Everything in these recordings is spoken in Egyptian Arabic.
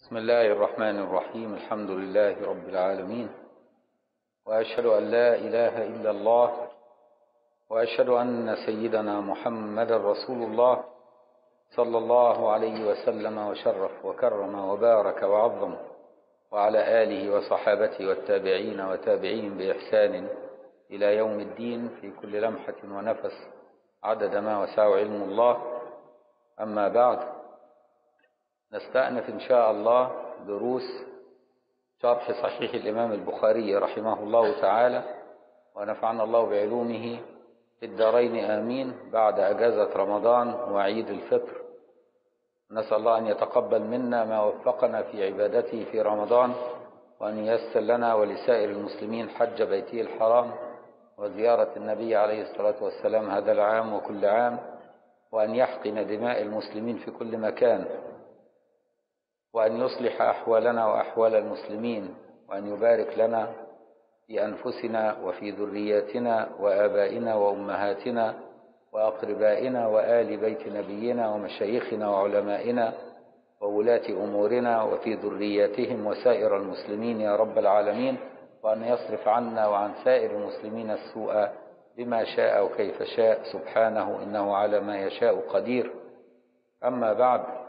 بسم الله الرحمن الرحيم الحمد لله رب العالمين وأشهد أن لا إله إلا الله وأشهد أن سيدنا محمد رسول الله صلى الله عليه وسلم وشرف وكرم وبارك وعظم وعلى آله وصحابته والتابعين وتابعين بإحسان إلى يوم الدين في كل لمحة ونفس عدد ما وسع علم الله أما بعد نستأنف إن شاء الله دروس شرح صحيح الإمام البخاري رحمه الله تعالى ونفعنا الله بعلومه في الدارين آمين بعد أجازة رمضان وعيد الفطر نسأل الله أن يتقبل منا ما وفقنا في عبادته في رمضان وأن ييسر لنا ولسائر المسلمين حج بيته الحرام وزيارة النبي عليه الصلاة والسلام هذا العام وكل عام وأن يحقن دماء المسلمين في كل مكان وأن يصلح أحوالنا وأحوال المسلمين وأن يبارك لنا في أنفسنا وفي ذرياتنا وآبائنا وأمهاتنا وأقربائنا وآل بيت نبينا ومشايخنا وعلمائنا وولاة أمورنا وفي ذرياتهم وسائر المسلمين يا رب العالمين وأن يصرف عنا وعن سائر المسلمين السوء بما شاء وكيف شاء سبحانه إنه على ما يشاء قدير أما بعد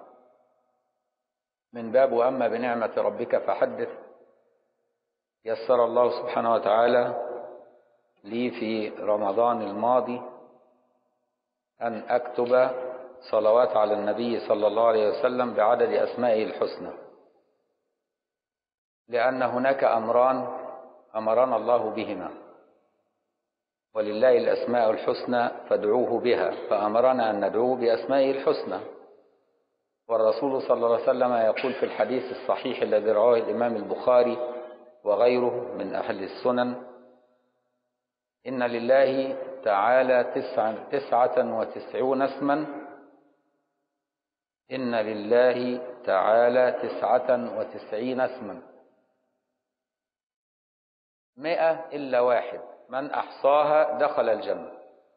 من باب وأما بنعمة ربك فحدث يسر الله سبحانه وتعالى لي في رمضان الماضي أن أكتب صلوات على النبي صلى الله عليه وسلم بعدد أسمائه الحسنى لأن هناك أمران أمرنا الله بهما ولله الأسماء الحسنى فادعوه بها فأمرنا أن ندعوه بأسمائه الحسنى والرسول صلى الله عليه وسلم يقول في الحديث الصحيح الذي رواه الإمام البخاري وغيره من أهل السنن إن لله تعالى تسعة, تسعة وتسعون اسما إن لله تعالى تسعة وتسعين اسما مئة إلا واحد من أحصاها دخل الجنة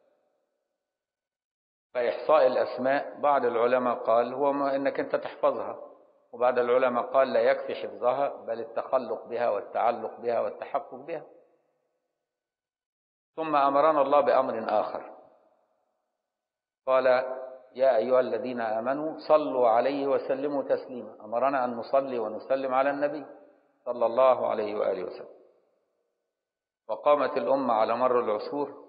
فإحصاء الأسماء بعض العلماء قال هو إنك أنت تحفظها وبعض العلماء قال لا يكفي حفظها بل التخلق بها والتعلق بها والتحقق بها ثم أمرنا الله بأمر آخر قال يا أيها الذين آمنوا صلوا عليه وسلموا تسليما أمرنا أن نصلي ونسلم على النبي صلى الله عليه وآله وسلم وقامت الأمة على مر العصور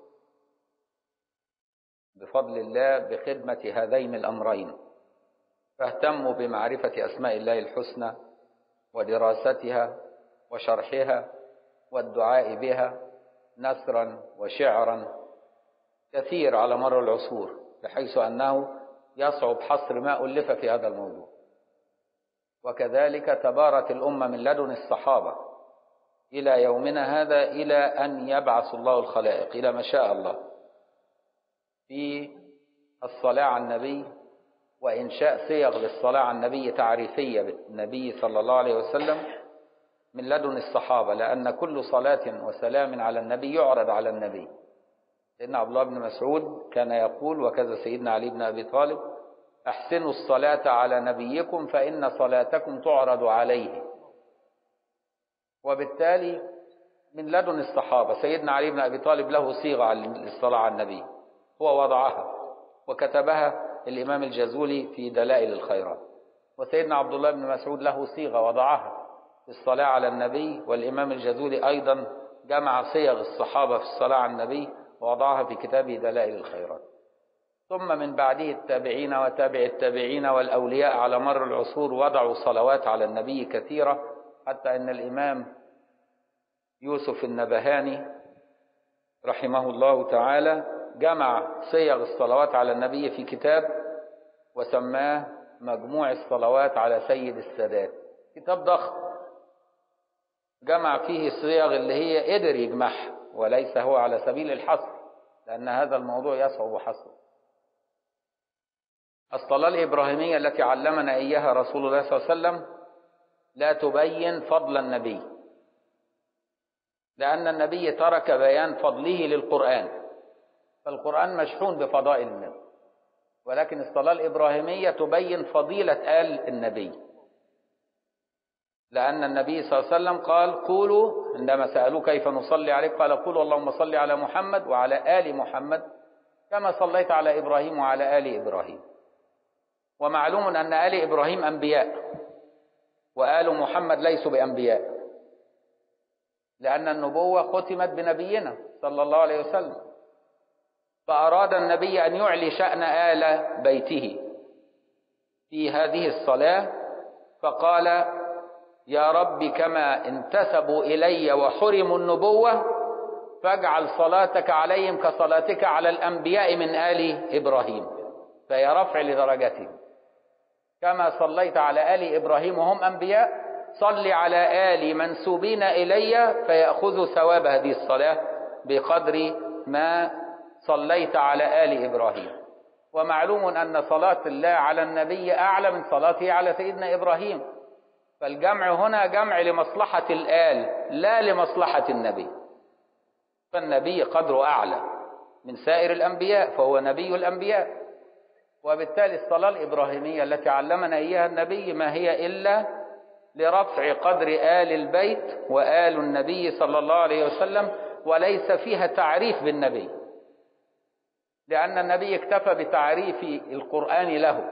بفضل الله بخدمة هذين الأمرين فاهتموا بمعرفة أسماء الله الحسنى ودراستها وشرحها والدعاء بها نثرا وشعرا كثير على مر العصور بحيث أنه يصعب حصر ما ألف في هذا الموضوع وكذلك تبارت الأمة من لدن الصحابة إلى يومنا هذا إلى أن يبعث الله الخلائق إلى ما شاء الله في الصلاة على النبي وإنشاء صيغ للصلاة على النبي تعريفية بالنبي صلى الله عليه وسلم من لدن الصحابة لأن كل صلاة وسلام على النبي يعرض على النبي سيدنا عبد الله بن مسعود كان يقول وكذا سيدنا علي بن أبي طالب أحسنوا الصلاة على نبيكم فإن صلاتكم تعرض عليه وبالتالي من لدن الصحابة سيدنا علي بن أبي طالب له صيغة للصلاة على النبي هو وضعها وكتبها الإمام الجزولي في دلائل الخيرات وسيدنا عبد الله بن مسعود له صيغة وضعها في الصلاة على النبي والإمام الجزولي أيضا جمع صيغ الصحابة في الصلاة على النبي ووضعها في كتابه دلائل الخيرات ثم من بعده التابعين وتابع التابعين والأولياء على مر العصور وضعوا صلوات على النبي كثيرة حتى أن الإمام يوسف النبهاني رحمه الله تعالى جمع صيغ الصلوات على النبي في كتاب وسماه مجموع الصلوات على سيد السادات كتاب ضخم جمع فيه الصيغ اللي هي قدر يجمعها وليس هو على سبيل الحصر لأن هذا الموضوع يصعب حصره الصلاة الإبراهيمية التي علمنا إياها رسول الله صلى الله عليه وسلم لا تبين فضل النبي لأن النبي ترك بيان فضله للقرآن فالقرآن مشحون بفضائل النبي ولكن الصلاة الإبراهيمية تبين فضيلة آل النبي لأن النبي صلى الله عليه وسلم قال قولوا عندما سألوه كيف نصلي عليك قال قولوا اللهم صل على محمد وعلى آل محمد كما صليت على إبراهيم وعلى آل إبراهيم ومعلوم أن آل إبراهيم أنبياء وآل محمد ليسوا بأنبياء لأن النبوة ختمت بنبينا صلى الله عليه وسلم فأراد النبي أن يعلي شأن آل بيته في هذه الصلاة فقال يا رب كما انتسبوا إلي وحرموا النبوة فاجعل صلاتك عليهم كصلاتك على الأنبياء من آل إبراهيم فهي رفع لدرجتهم كما صليت على آل إبراهيم وهم أنبياء صل على آل منسوبين إلي فيأخذوا ثواب هذه الصلاة بقدر ما صليت على آل إبراهيم ومعلوم أن صلاة الله على النبي أعلى من صلاته على سيدنا إبراهيم فالجمع هنا جمع لمصلحة الآل لا لمصلحة النبي فالنبي قدره أعلى من سائر الأنبياء فهو نبي الأنبياء وبالتالي الصلاة الإبراهيمية التي علمنا إياها النبي ما هي إلا لرفع قدر آل البيت وآل النبي صلى الله عليه وسلم وليس فيها تعريف بالنبي لأن النبي اكتفى بتعريف القرآن له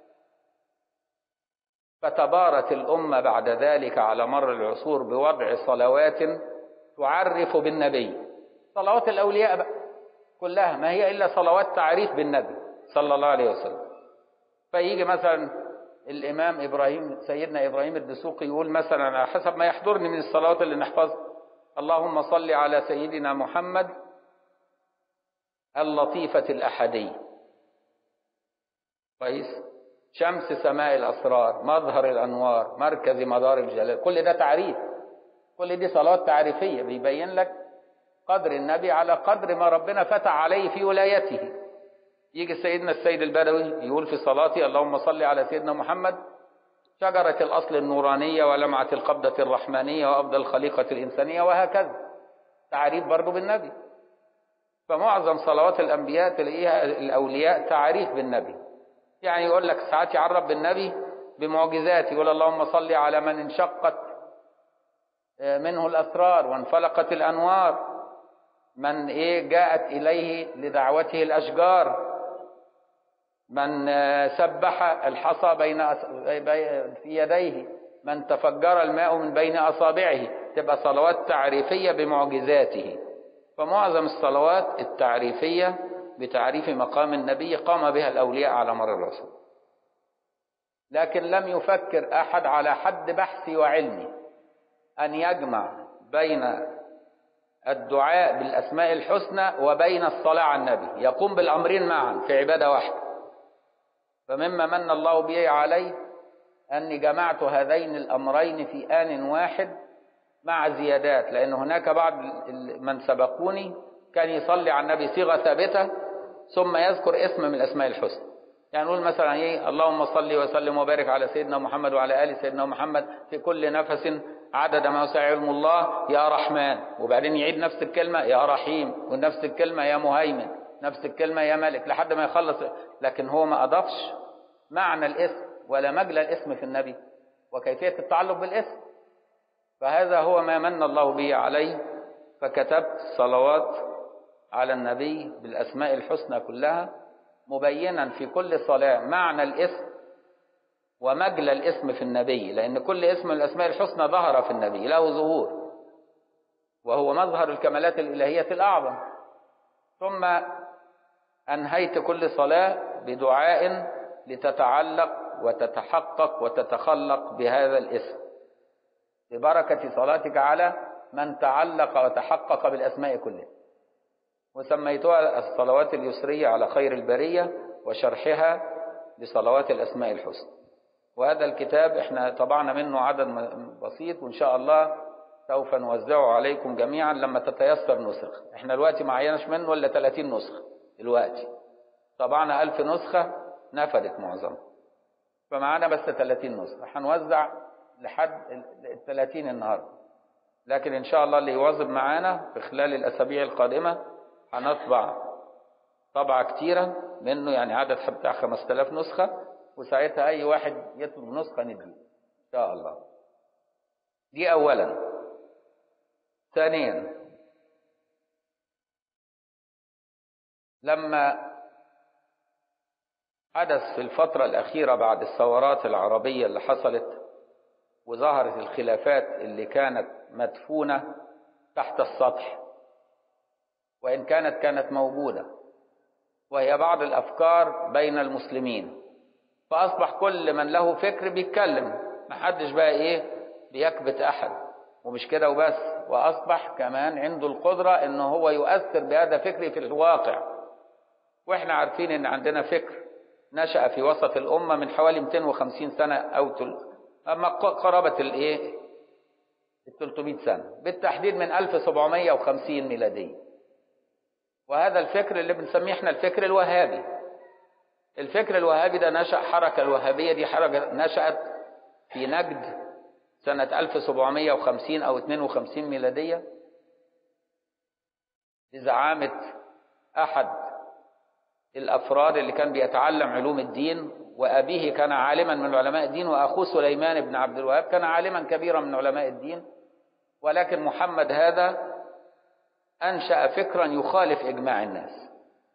فتبارت الأمة بعد ذلك على مر العصور بوضع صلوات تعرف بالنبي صلوات الأولياء بقى كلها ما هي إلا صلوات تعريف بالنبي صلى الله عليه وسلم فيجي مثلا الإمام إبراهيم سيدنا إبراهيم الدسوقي يقول مثلا على حسب ما يحضرني من الصلوات اللي نحفظها اللهم صل على سيدنا محمد اللطيفة الأحدية كويس شمس سماء الأسرار مظهر الأنوار مركز مدار الجلال كل ده تعريف كل دي صلوات تعريفية بيبين لك قدر النبي على قدر ما ربنا فتح عليه في ولايته يجي سيدنا السيد البدوي يقول في صلاتي اللهم صل على سيدنا محمد شجرة الأصل النورانية ولمعة القبضة الرحمانية وأفضل الخليقة الإنسانية وهكذا تعريف برضه بالنبي فمعظم صلوات الأنبياء تلاقيها الأولياء تعريف بالنبي يعني يقول لك ساعات يعرف بالنبي بمعجزات يقول اللهم صل على من انشقت منه الأسرار وانفلقت الأنوار من إيه جاءت إليه لدعوته الأشجار من سبح الحصى بين في يديه من تفجر الماء من بين أصابعه تبقى صلوات تعريفية بمعجزاته فمعظم الصلوات التعريفية بتعريف مقام النبي قام بها الأولياء على مر الرسول لكن لم يفكر أحد على حد بحثي وعلمي أن يجمع بين الدعاء بالأسماء الحسنى وبين الصلاة على النبي يقوم بالأمرين معا في عبادة واحدة فمما من الله به علي أني جمعت هذين الأمرين في آن واحد مع زيادات لأن هناك بعض من سبقوني كان يصلي على النبي صيغة ثابتة ثم يذكر اسم من الأسماء الحسنى يعني نقول مثلا ايه اللهم صل وسلم وبارك على سيدنا محمد وعلى ال سيدنا محمد في كل نفس عدد ما وسع علم الله يا رحمن وبعدين يعيد نفس الكلمه يا رحيم ونفس الكلمه يا مهيمن نفس الكلمه يا ملك لحد ما يخلص لكن هو ما اضافش معنى الاسم ولا مجلى الاسم في النبي وكيفيه التعلق بالاسم فهذا هو ما من الله به علي فكتبت صلوات على النبي بالاسماء الحسنى كلها مبينا في كل صلاة معنى الاسم ومجلى الاسم في النبي لأن كل اسم من الأسماء الحسنى ظهر في النبي له ظهور وهو مظهر الكمالات الإلهية الأعظم ثم أنهيت كل صلاة بدعاء لتتعلق وتتحقق وتتخلق بهذا الاسم ببركة صلاتك على من تعلق وتحقق بالأسماء كلها وسميتها الصلوات اليسرية على خير البرية وشرحها بصلوات الأسماء الحسنى وهذا الكتاب احنا طبعنا منه عدد بسيط وإن شاء الله سوف نوزعه عليكم جميعا لما تتيسر نسخ احنا الوقت ما عيناش منه إلا 30 نسخة الوقت طبعنا ألف نسخة نفدت معظمها فمعانا بس 30 نسخة هنوزع لحد ال 30 النهارده لكن إن شاء الله اللي يواظب معانا في خلال الأسابيع القادمة هنطبع طبعة كتيرة منه يعني عدد بتاع 5000 نسخة وساعتها أي واحد يطلب نسخة نديه إن شاء الله دي أولا ثانيا لما حدث في الفترة الأخيرة بعد الثورات العربية اللي حصلت وظهرت الخلافات اللي كانت مدفونة تحت السطح وإن كانت كانت موجودة وهي بعض الأفكار بين المسلمين فأصبح كل من له فكر بيتكلم محدش بقى إيه بيكبت أحد ومش كده وبس وأصبح كمان عنده القدرة إن هو يؤثر بهذا فكري في الواقع وإحنا عارفين إن عندنا فكر نشأ في وسط الأمة من حوالي 250 سنة أو تل... أما قرابة الإيه؟ ال 300 سنة بالتحديد من 1750 ميلادية وهذا الفكر اللي بنسميه احنا الفكر الوهابي الفكر الوهابي ده نشأ حركة الوهابية دي حركة نشأت في نجد سنة 1750 أو 52 ميلادية بزعامة أحد الأفراد اللي كان بيتعلم علوم الدين وأبيه كان عالما من علماء الدين وأخوه سليمان بن عبد الوهاب كان عالما كبيرا من علماء الدين ولكن محمد هذا أنشأ فكرا يخالف إجماع الناس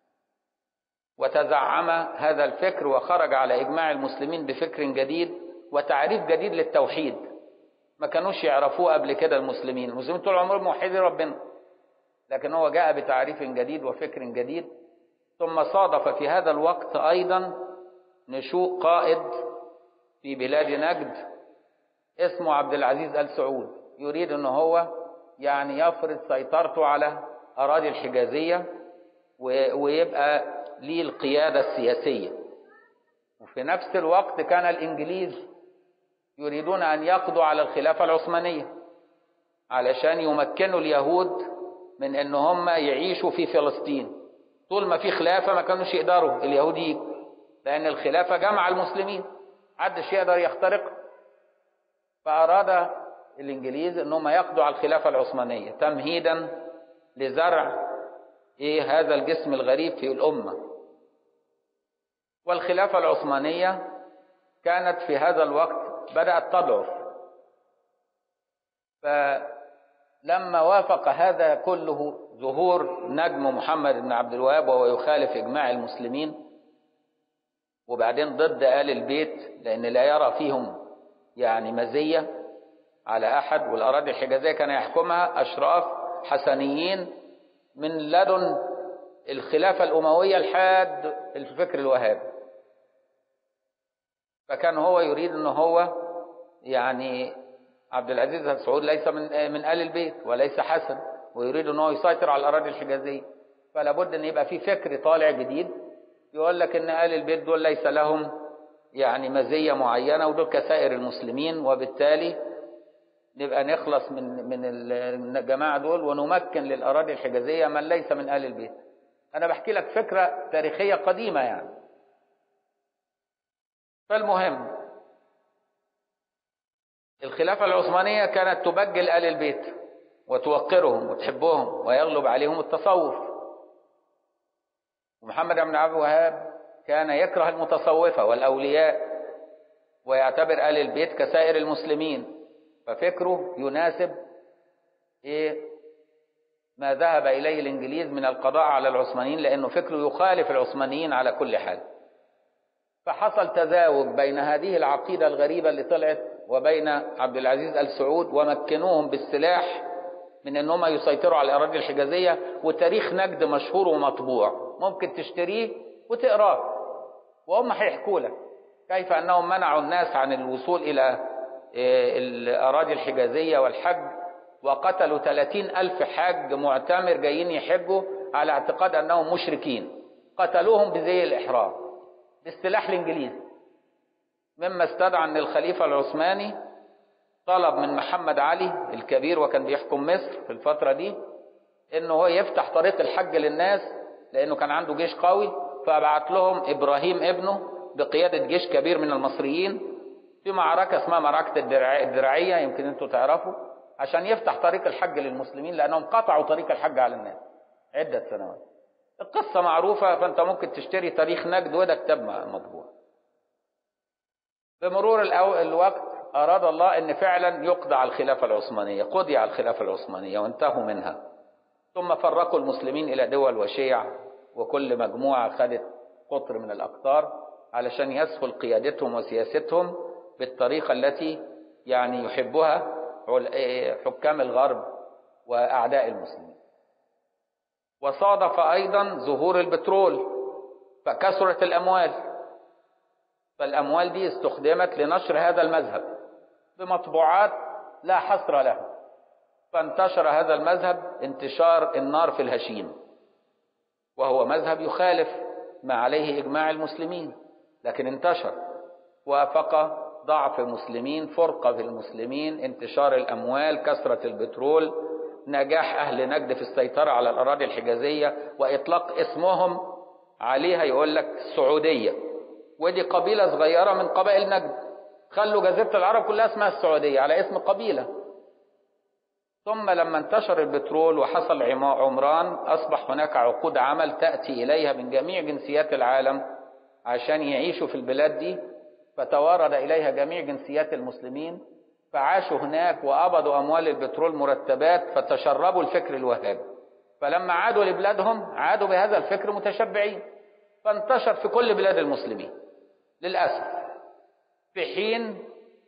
وتزعم هذا الفكر وخرج على إجماع المسلمين بفكر جديد وتعريف جديد للتوحيد ما كانوش يعرفوه قبل كده المسلمين المسلمين طول عمرهم موحدين ربنا لكن هو جاء بتعريف جديد وفكر جديد ثم صادف في هذا الوقت أيضا نشوء قائد في بلاد نجد اسمه عبد العزيز آل سعود يريد أن هو يعني يفرض سيطرته على أراضي الحجازية ويبقى ليه القيادة السياسية وفي نفس الوقت كان الإنجليز يريدون أن يقضوا على الخلافة العثمانية علشان يمكنوا اليهود من أن هم يعيشوا في فلسطين طول ما في خلافة ما كانوش يقدروا اليهود يجوا لأن الخلافة جمع المسلمين محدش يقدر يخترق فأراد الإنجليز أنهم يقضوا على الخلافة العثمانية تمهيدا لزرع إيه هذا الجسم الغريب في الأمة والخلافة العثمانية كانت في هذا الوقت بدأت تضعف فلما وافق هذا كله ظهور نجم محمد بن عبد الوهاب وهو يخالف إجماع المسلمين وبعدين ضد آل البيت لأن لا يرى فيهم يعني مزية على أحد والأراضي الحجازية كان يحكمها أشراف حسنيين من لدن الخلافة الأموية لحد الفكر الوهابي فكان هو يريد أن هو يعني عبد العزيز بن سعود ليس من من آل البيت وليس حسن ويريد أن هو يسيطر على الأراضي الحجازية فلا بد أن يبقى في فكر طالع جديد يقول لك أن آل البيت دول ليس لهم يعني مزية معينة ودول كسائر المسلمين وبالتالي نبقى نخلص من من الجماعة دول ونمكن للأراضي الحجازية من ليس من آل البيت أنا بحكي لك فكرة تاريخية قديمة يعني فالمهم الخلافة العثمانية كانت تبجل آل البيت وتوقرهم وتحبهم ويغلب عليهم التصوف ومحمد بن عبد الوهاب كان يكره المتصوفة والأولياء ويعتبر آل البيت كسائر المسلمين ففكره يناسب إيه ما ذهب إليه الإنجليز من القضاء على العثمانيين لأنه فكره يخالف العثمانيين على كل حال فحصل تزاوج بين هذه العقيدة الغريبة اللي طلعت وبين عبد العزيز آل سعود ومكنوهم بالسلاح من انهم يسيطروا على الاراضي الحجازيه وتاريخ نجد مشهور ومطبوع ممكن تشتريه وتقراه وهم هيحكوا لك كيف انهم منعوا الناس عن الوصول الى الاراضي الحجازيه والحج وقتلوا 30 ألف حاج معتمر جايين يحجوا على اعتقاد أنهم مشركين قتلوهم بزي الإحرام بالسلاح الإنجليزي مما استدعى أن الخليفة العثماني طلب من محمد علي الكبير وكان بيحكم مصر في الفترة دي انه هو يفتح طريق الحج للناس لانه كان عنده جيش قوي فبعت لهم ابراهيم ابنه بقيادة جيش كبير من المصريين في معركة اسمها معركة الدرعية يمكن انتوا تعرفوا عشان يفتح طريق الحج للمسلمين لانهم قطعوا طريق الحج على الناس عدة سنوات القصة معروفة فانت ممكن تشتري تاريخ نجد وده كتاب مطبوع بمرور الوقت أراد الله أن فعلا يقضى على الخلافة العثمانية قضي على الخلافة العثمانية وانتهوا منها ثم فرقوا المسلمين إلى دول وشيع وكل مجموعة خدت قطر من الأقطار علشان يسهل قيادتهم وسياستهم بالطريقة التي يعني يحبها حكام الغرب وأعداء المسلمين وصادف أيضا ظهور البترول فكثرت الأموال فالأموال دي استخدمت لنشر هذا المذهب بمطبوعات لا حصر لها فانتشر هذا المذهب انتشار النار في الهشيم وهو مذهب يخالف ما عليه إجماع المسلمين لكن انتشر وافق ضعف المسلمين فرقة في المسلمين انتشار الأموال كثرة البترول نجاح أهل نجد في السيطرة على الأراضي الحجازية وإطلاق اسمهم عليها يقول لك السعودية ودي قبيلة صغيرة من قبائل نجد خلوا جزيرة العرب كلها اسمها السعودية على اسم قبيلة ثم لما انتشر البترول وحصل عمران أصبح هناك عقود عمل تأتي إليها من جميع جنسيات العالم عشان يعيشوا في البلاد دي فتوارد إليها جميع جنسيات المسلمين فعاشوا هناك وقبضوا أموال البترول مرتبات فتشربوا الفكر الوهابي فلما عادوا لبلادهم عادوا بهذا الفكر متشبعين فانتشر في كل بلاد المسلمين للأسف في حين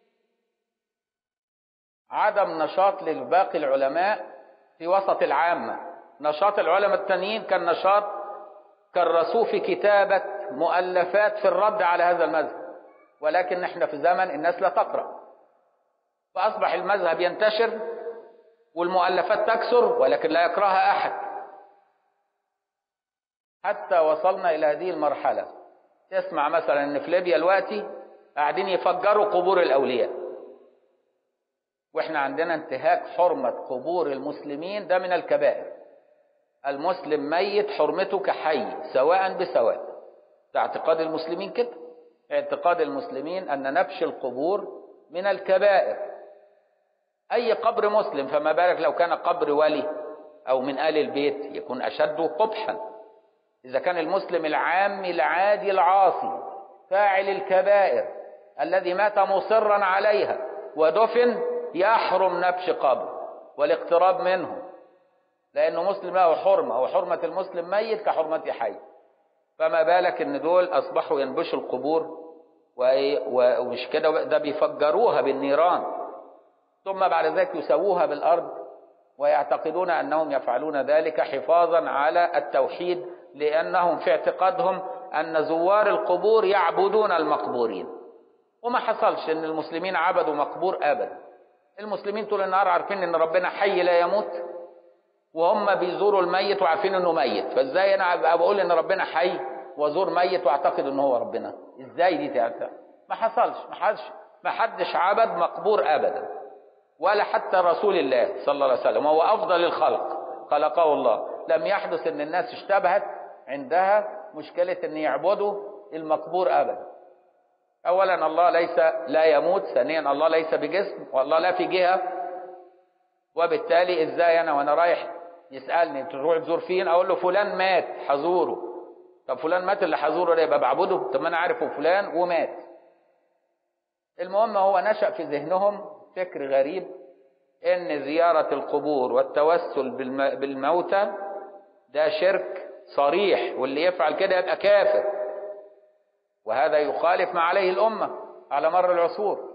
عدم نشاط لباقي العلماء في وسط العامة نشاط العلماء التانيين كان نشاط كرسوه في كتابة مؤلفات في الرد على هذا المذهب ولكن احنا في زمن الناس لا تقرأ فأصبح المذهب ينتشر والمؤلفات تكثر ولكن لا يقرأها أحد حتى وصلنا إلى هذه المرحلة تسمع مثلا إن في ليبيا دلوقتي قاعدين يفجروا قبور الأولياء واحنا عندنا انتهاك حرمة قبور المسلمين ده من الكبائر المسلم ميت حرمته كحي سواء بسواء ده اعتقاد المسلمين كده اعتقاد المسلمين أن نبش القبور من الكبائر أي قبر مسلم فما بالك لو كان قبر ولي أو من آل البيت يكون أشد قبحا إذا كان المسلم العام العادي العاصي فاعل الكبائر الذي مات مصرا عليها ودفن يحرم نبش قبر والاقتراب منه لأنه مسلم له حرمة وحرمة المسلم ميت كحرمة حي فما بالك ان دول اصبحوا ينبشوا القبور ومش كده ده بيفجروها بالنيران ثم بعد ذلك يسووها بالارض ويعتقدون انهم يفعلون ذلك حفاظا على التوحيد لانهم في اعتقادهم ان زوار القبور يعبدون المقبورين وما حصلش ان المسلمين عبدوا مقبور ابدا المسلمين طول النهار عارفين ان ربنا حي لا يموت وهم بيزوروا الميت وعارفين انه ميت فازاي انا ابقى بقول ان ربنا حي وازور ميت واعتقد ان هو ربنا ازاي دي تعتقد ما حصلش ما حدش ما حدش عبد مقبور ابدا ولا حتى رسول الله صلى الله عليه وسلم وهو افضل الخلق خلقه الله لم يحدث ان الناس اشتبهت عندها مشكله ان يعبدوا المقبور ابدا اولا الله ليس لا يموت ثانيا الله ليس بجسم والله لا في جهه وبالتالي ازاي انا وانا رايح يسالني تروح تزور فين اقول له فلان مات حزوره طب فلان مات اللي حزوره ده يبقى بعبده طب ما انا عارفه فلان ومات المهم هو نشا في ذهنهم فكر غريب ان زياره القبور والتوسل بالموتى ده شرك صريح واللي يفعل كده يبقى كافر وهذا يخالف ما عليه الامه على مر العصور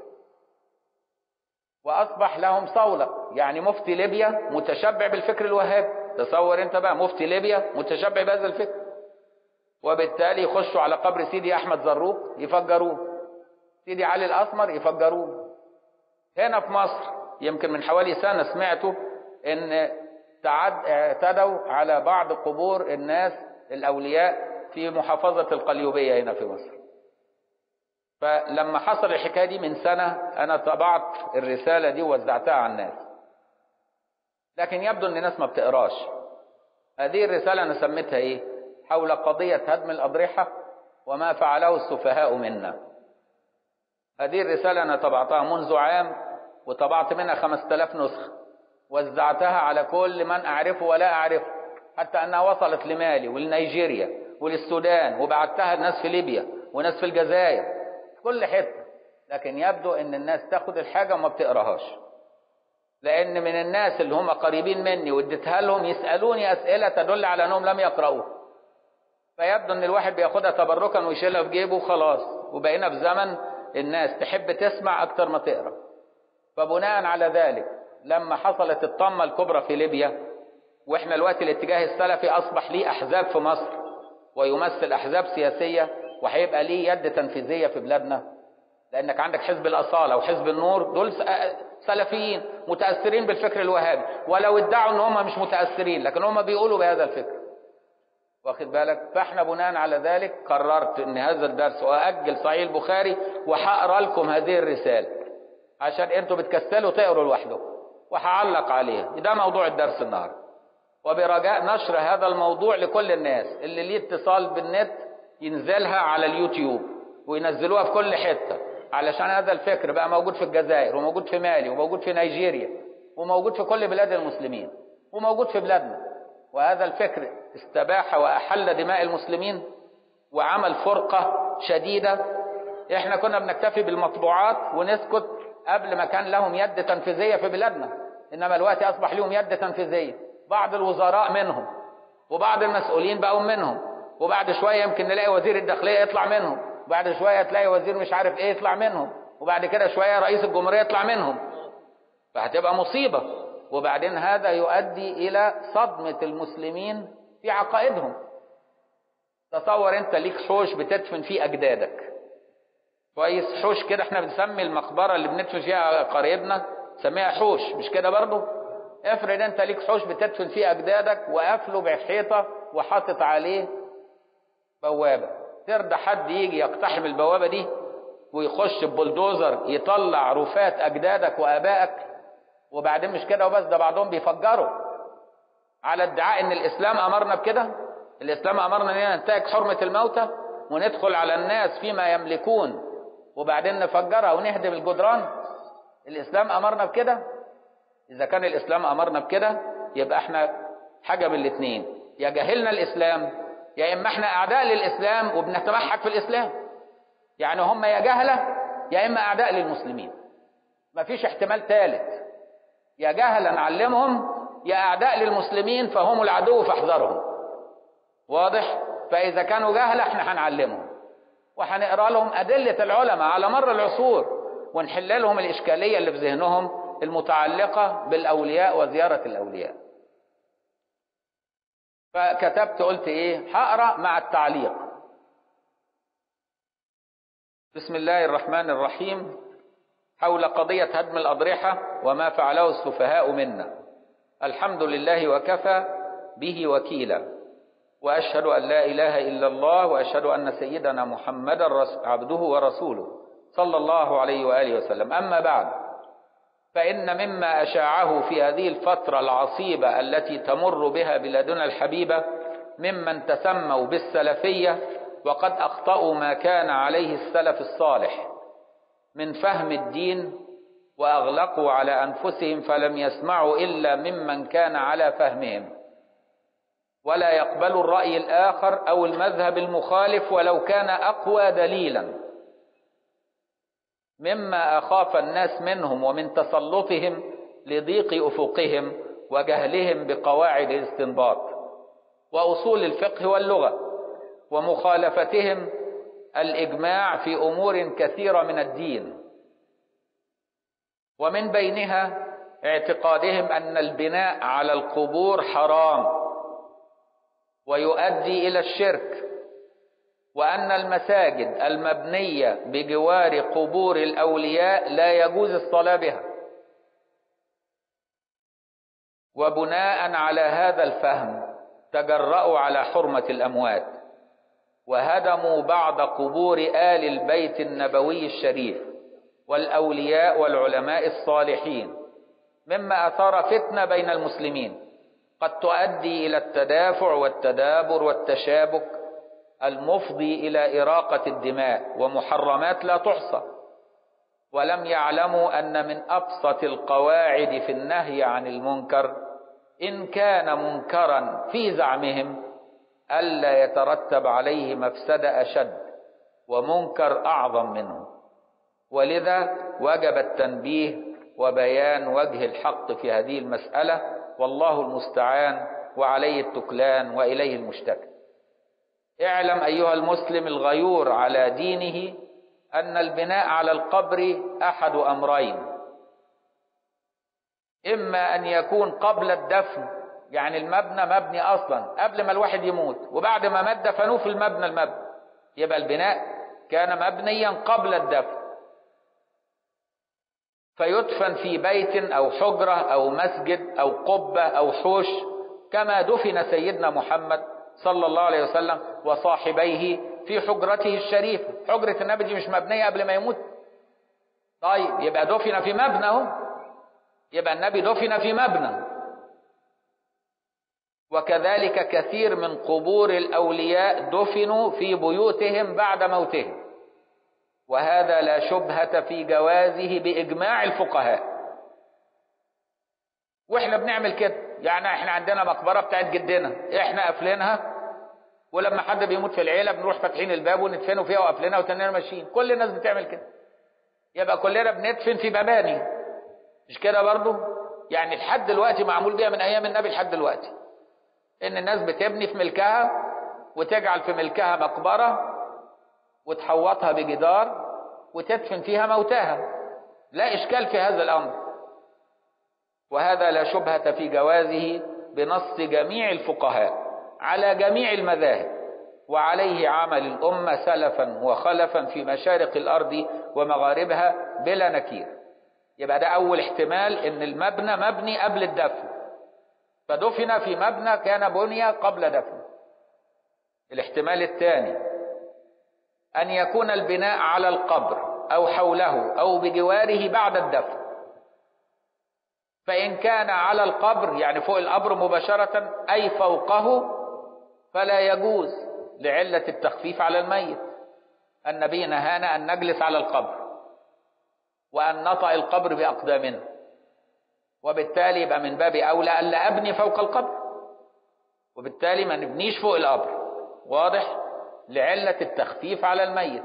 واصبح لهم صولة يعني مفتي ليبيا متشبع بالفكر الوهابي تصور انت بقى مفتي ليبيا متشبع بهذا الفكر وبالتالي يخشوا على قبر سيدي احمد زروق يفجروه سيدي علي الاسمر يفجروه هنا في مصر يمكن من حوالي سنه سمعتوا ان تعد اعتدوا على بعض قبور الناس الاولياء في محافظه القليوبيه هنا في مصر فلما حصل الحكايه دي من سنه انا طبعت الرساله دي ووزعتها على الناس لكن يبدو ان الناس ما بتقراش هذه الرساله انا سميتها ايه حول قضيه هدم الاضرحه وما فعله السفهاء منا هذه الرساله انا طبعتها منذ عام وطبعت منها 5000 نسخه وزعتها على كل من اعرفه ولا اعرفه حتى انها وصلت لمالي ولنيجيريا وللسودان وبعتها لناس في ليبيا وناس في الجزائر كل حته لكن يبدو ان الناس تاخد الحاجة وما بتقراهاش لان من الناس اللي هم قريبين مني واديتها لهم يسألوني اسئلة تدل على انهم لم يقرأوها فيبدو ان الواحد بياخدها تبركا ويشيلها في جيبه وخلاص وبقينا في زمن الناس تحب تسمع اكتر ما تقرا فبناء على ذلك لما حصلت الطمه الكبرى في ليبيا واحنا دلوقتي الاتجاه السلفي اصبح ليه احزاب في مصر ويمثل احزاب سياسيه وهيبقى ليه يد تنفيذيه في بلادنا لانك عندك حزب الاصاله وحزب النور دول سلفيين متاثرين بالفكر الوهابي ولو ادعوا ان هم مش متاثرين لكن هم بيقولوا بهذا الفكر واخد بالك فاحنا بناء على ذلك قررت ان هذا الدرس واجل صحيح البخاري وهقرا لكم هذه الرساله عشان انتوا بتكسلوا تقروا لوحدكم وهعلق عليها ده موضوع الدرس النهارده وبرجاء نشر هذا الموضوع لكل الناس اللي ليه اتصال بالنت ينزلها على اليوتيوب وينزلوها في كل حته علشان هذا الفكر بقى موجود في الجزائر وموجود في مالي وموجود في نيجيريا وموجود في كل بلاد المسلمين وموجود في بلادنا وهذا الفكر استباح وأحل دماء المسلمين وعمل فرقة شديدة احنا كنا بنكتفي بالمطبوعات ونسكت قبل ما كان لهم يد تنفيذية في بلادنا إنما الوقت أصبح لهم يد تنفيذية بعض الوزراء منهم وبعض المسؤولين بقوا منهم وبعد شوية يمكن نلاقي وزير الداخلية يطلع منهم وبعد شوية تلاقي وزير مش عارف ايه يطلع منهم وبعد كده شوية رئيس الجمهورية يطلع منهم فهتبقى مصيبة وبعدين هذا يؤدي إلى صدمة المسلمين في عقائدهم تصور أنت ليك حوش بتدفن فيه أجدادك كويس حوش كده احنا بنسمي المقبرة اللي بندفن فيها قرايبنا نسميها حوش مش كده برضه افرض انت ليك حوش بتدفن فيه أجدادك وقافله بحيطة وحاطط عليه بوابة ترضى حد يجي يقتحم البوابة دي ويخش ببلدوزر يطلع رفات أجدادك وآبائك وبعدين مش كده وبس ده بعضهم بيفجروا على ادعاء ان الاسلام امرنا بكده الاسلام امرنا اننا ننتهك حرمه الموتى وندخل على الناس فيما يملكون وبعدين نفجرها ونهدم الجدران الاسلام امرنا بكده اذا كان الاسلام امرنا بكده يبقى احنا حاجه من الاثنين يا جهلنا الاسلام يا اما احنا اعداء للاسلام وبنتمحك في الاسلام يعني هم يا جهله يا اما اعداء للمسلمين مفيش احتمال ثالث يا جهلا نعلمهم يا اعداء للمسلمين فهم العدو فاحذرهم واضح فاذا كانوا جهله احنا هنعلمهم وهنقرا لهم ادله العلماء على مر العصور ونحل لهم الاشكاليه اللي في ذهنهم المتعلقه بالاولياء وزياره الاولياء فكتبت قلت ايه هقرا مع التعليق بسم الله الرحمن الرحيم حول قضية هدم الأضرحة وما فعله السفهاء منا الحمد لله وكفى به وكيلا وأشهد أن لا إله إلا الله وأشهد أن سيدنا محمدا عبده ورسوله صلى الله عليه وآله وسلم أما بعد فإن مما أشاعه في هذه الفترة العصيبة التي تمر بها بلادنا الحبيبة ممن تسموا بالسلفية وقد أخطأوا ما كان عليه السلف الصالح من فهم الدين واغلقوا على انفسهم فلم يسمعوا الا ممن كان على فهمهم ولا يقبلوا الراي الاخر او المذهب المخالف ولو كان اقوى دليلا مما اخاف الناس منهم ومن تسلطهم لضيق افقهم وجهلهم بقواعد الاستنباط واصول الفقه واللغه ومخالفتهم الاجماع في امور كثيره من الدين ومن بينها اعتقادهم ان البناء على القبور حرام ويؤدي الى الشرك وان المساجد المبنيه بجوار قبور الاولياء لا يجوز الصلاه بها وبناء على هذا الفهم تجرأوا على حرمه الاموات وهدموا بعض قبور آل البيت النبوي الشريف والأولياء والعلماء الصالحين مما أثار فتنة بين المسلمين قد تؤدي إلى التدافع والتدابر والتشابك المفضي إلى إراقة الدماء ومحرمات لا تحصى ولم يعلموا أن من أبسط القواعد في النهي عن المنكر إن كان منكرا في زعمهم ألا يترتب عليه مفسدة أشد ومنكر أعظم منه ولذا وجب التنبيه وبيان وجه الحق في هذه المسألة والله المستعان وعليه التكلان وإليه المشتكى اعلم أيها المسلم الغيور على دينه أن البناء على القبر أحد أمرين إما أن يكون قبل الدفن يعني المبنى مبني أصلا قبل ما الواحد يموت وبعد ما مات دفنوه في المبنى المبنى يبقى البناء كان مبنيا قبل الدفن فيدفن في بيت أو حجرة أو مسجد أو قبة أو حوش كما دفن سيدنا محمد صلى الله عليه وسلم وصاحبيه في حجرته الشريفة حجرة النبي دي مش مبنية قبل ما يموت طيب يبقى دفن في مبنى اهو يبقى النبي دفن في مبنى وكذلك كثير من قبور الأولياء دفنوا في بيوتهم بعد موتهم وهذا لا شبهة في جوازه بإجماع الفقهاء واحنا بنعمل كده يعني احنا عندنا مقبرة بتاعت جدنا احنا قافلينها ولما حد بيموت في العيلة بنروح فاتحين الباب وندفنه فيها وقافلينها وتنين ماشيين كل الناس بتعمل كده يبقى كلنا بندفن في مباني مش كده برضو يعني لحد دلوقتي معمول بيها من ايام النبي لحد دلوقتي ان الناس بتبني في ملكها وتجعل في ملكها مقبرة وتحوطها بجدار وتدفن فيها موتاها لا إشكال في هذا الأمر وهذا لا شبهة في جوازه بنص جميع الفقهاء على جميع المذاهب وعليه عمل الأمة سلفا وخلفا في مشارق الأرض ومغاربها بلا نكير يبقى ده أول احتمال إن المبنى مبني قبل الدفن فدفن في مبنى كان بني قبل دفن الاحتمال الثاني أن يكون البناء على القبر أو حوله أو بجواره بعد الدفن فإن كان على القبر يعني فوق القبر مباشرة أي فوقه فلا يجوز لعلة التخفيف على الميت النبي نهانا أن نجلس على القبر وأن نطأ القبر بأقدامنا وبالتالي يبقى من باب أولى ألا أبني فوق القبر وبالتالي ما نبنيش فوق القبر واضح لعلة التخفيف على الميت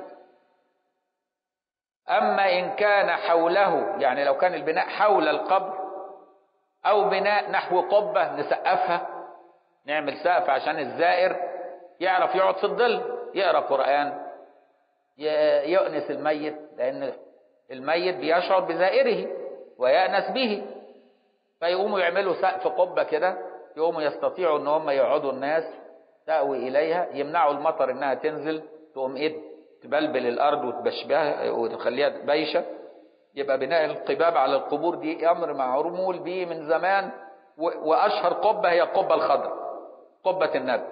أما إن كان حوله يعني لو كان البناء حول القبر أو بناء نحو قبة نسقفها نعمل سقف عشان الزائر يعرف يقعد في الظل يقرأ قرآن يؤنس الميت لأن الميت بيشعر بزائره ويأنس به فيقوموا يعملوا سقف قبة كده يقوموا يستطيعوا ان هم يقعدوا الناس تأوي إليها يمنعوا المطر إنها تنزل تقوم إيه تبلبل الأرض وتبشبها وتخليها بيشة يبقى بناء القباب على القبور دي أمر معمول به من زمان وأشهر قبة هي القبة الخضراء قبة النبي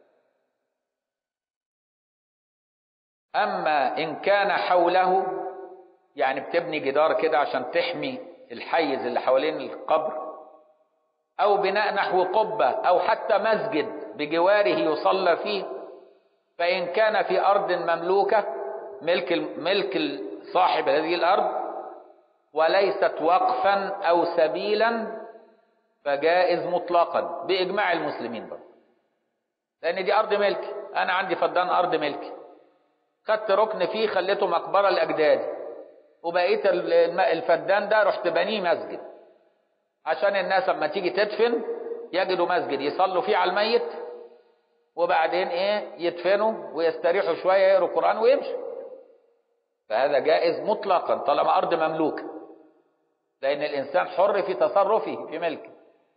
أما إن كان حوله يعني بتبني جدار كده عشان تحمي الحيز اللي حوالين القبر أو بناء نحو قبة أو حتى مسجد بجواره يصلى فيه فإن كان في أرض مملوكة ملك ملك صاحب هذه الأرض وليست وقفا أو سبيلا فجائز مطلقا بإجماع المسلمين برضه لأن دي أرض ملكي أنا عندي فدان أرض ملكي خدت ركن فيه خليته مقبرة لأجدادي وبقيت الفدان ده رحت بنيه مسجد عشان الناس لما تيجي تدفن يجدوا مسجد يصلوا فيه على الميت وبعدين ايه يدفنوا ويستريحوا شويه يقروا قران ويمشوا فهذا جائز مطلقا طالما ارض مملوكه لان الانسان حر في تصرفه في ملكه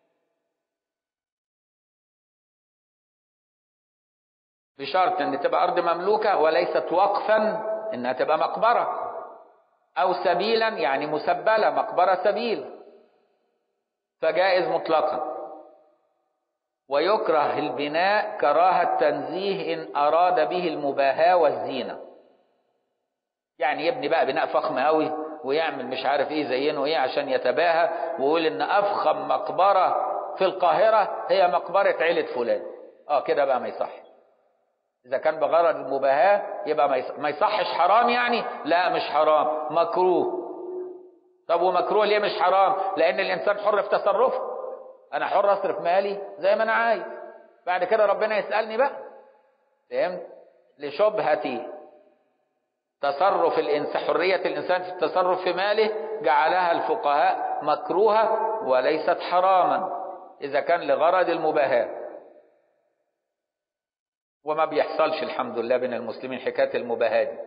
بشرط ان تبقى ارض مملوكه وليست وقفا انها تبقى مقبره او سبيلا يعني مسبله مقبره سبيل فجائز مطلقا ويكره البناء كراهة تنزيه إن أراد به المباهاة والزينة يعني يبني بقى بناء فخم قوي ويعمل مش عارف ايه زينه ايه عشان يتباهى ويقول ان افخم مقبرة في القاهرة هي مقبرة عيلة فلان اه كده بقى ما يصح اذا كان بغرض المباهاة يبقى ما يصح. ما يصحش حرام يعني لا مش حرام مكروه طب ومكروه ليه مش حرام لان الانسان حر في تصرفه انا حر اصرف مالي زي ما انا عايز بعد كده ربنا يسالني بقى فهمت لشبهه تصرف الإنسان حرية الإنسان في التصرف في ماله جعلها الفقهاء مكروهة وليست حراما إذا كان لغرض المباهاة وما بيحصلش الحمد لله بين المسلمين حكاية المباهاة دي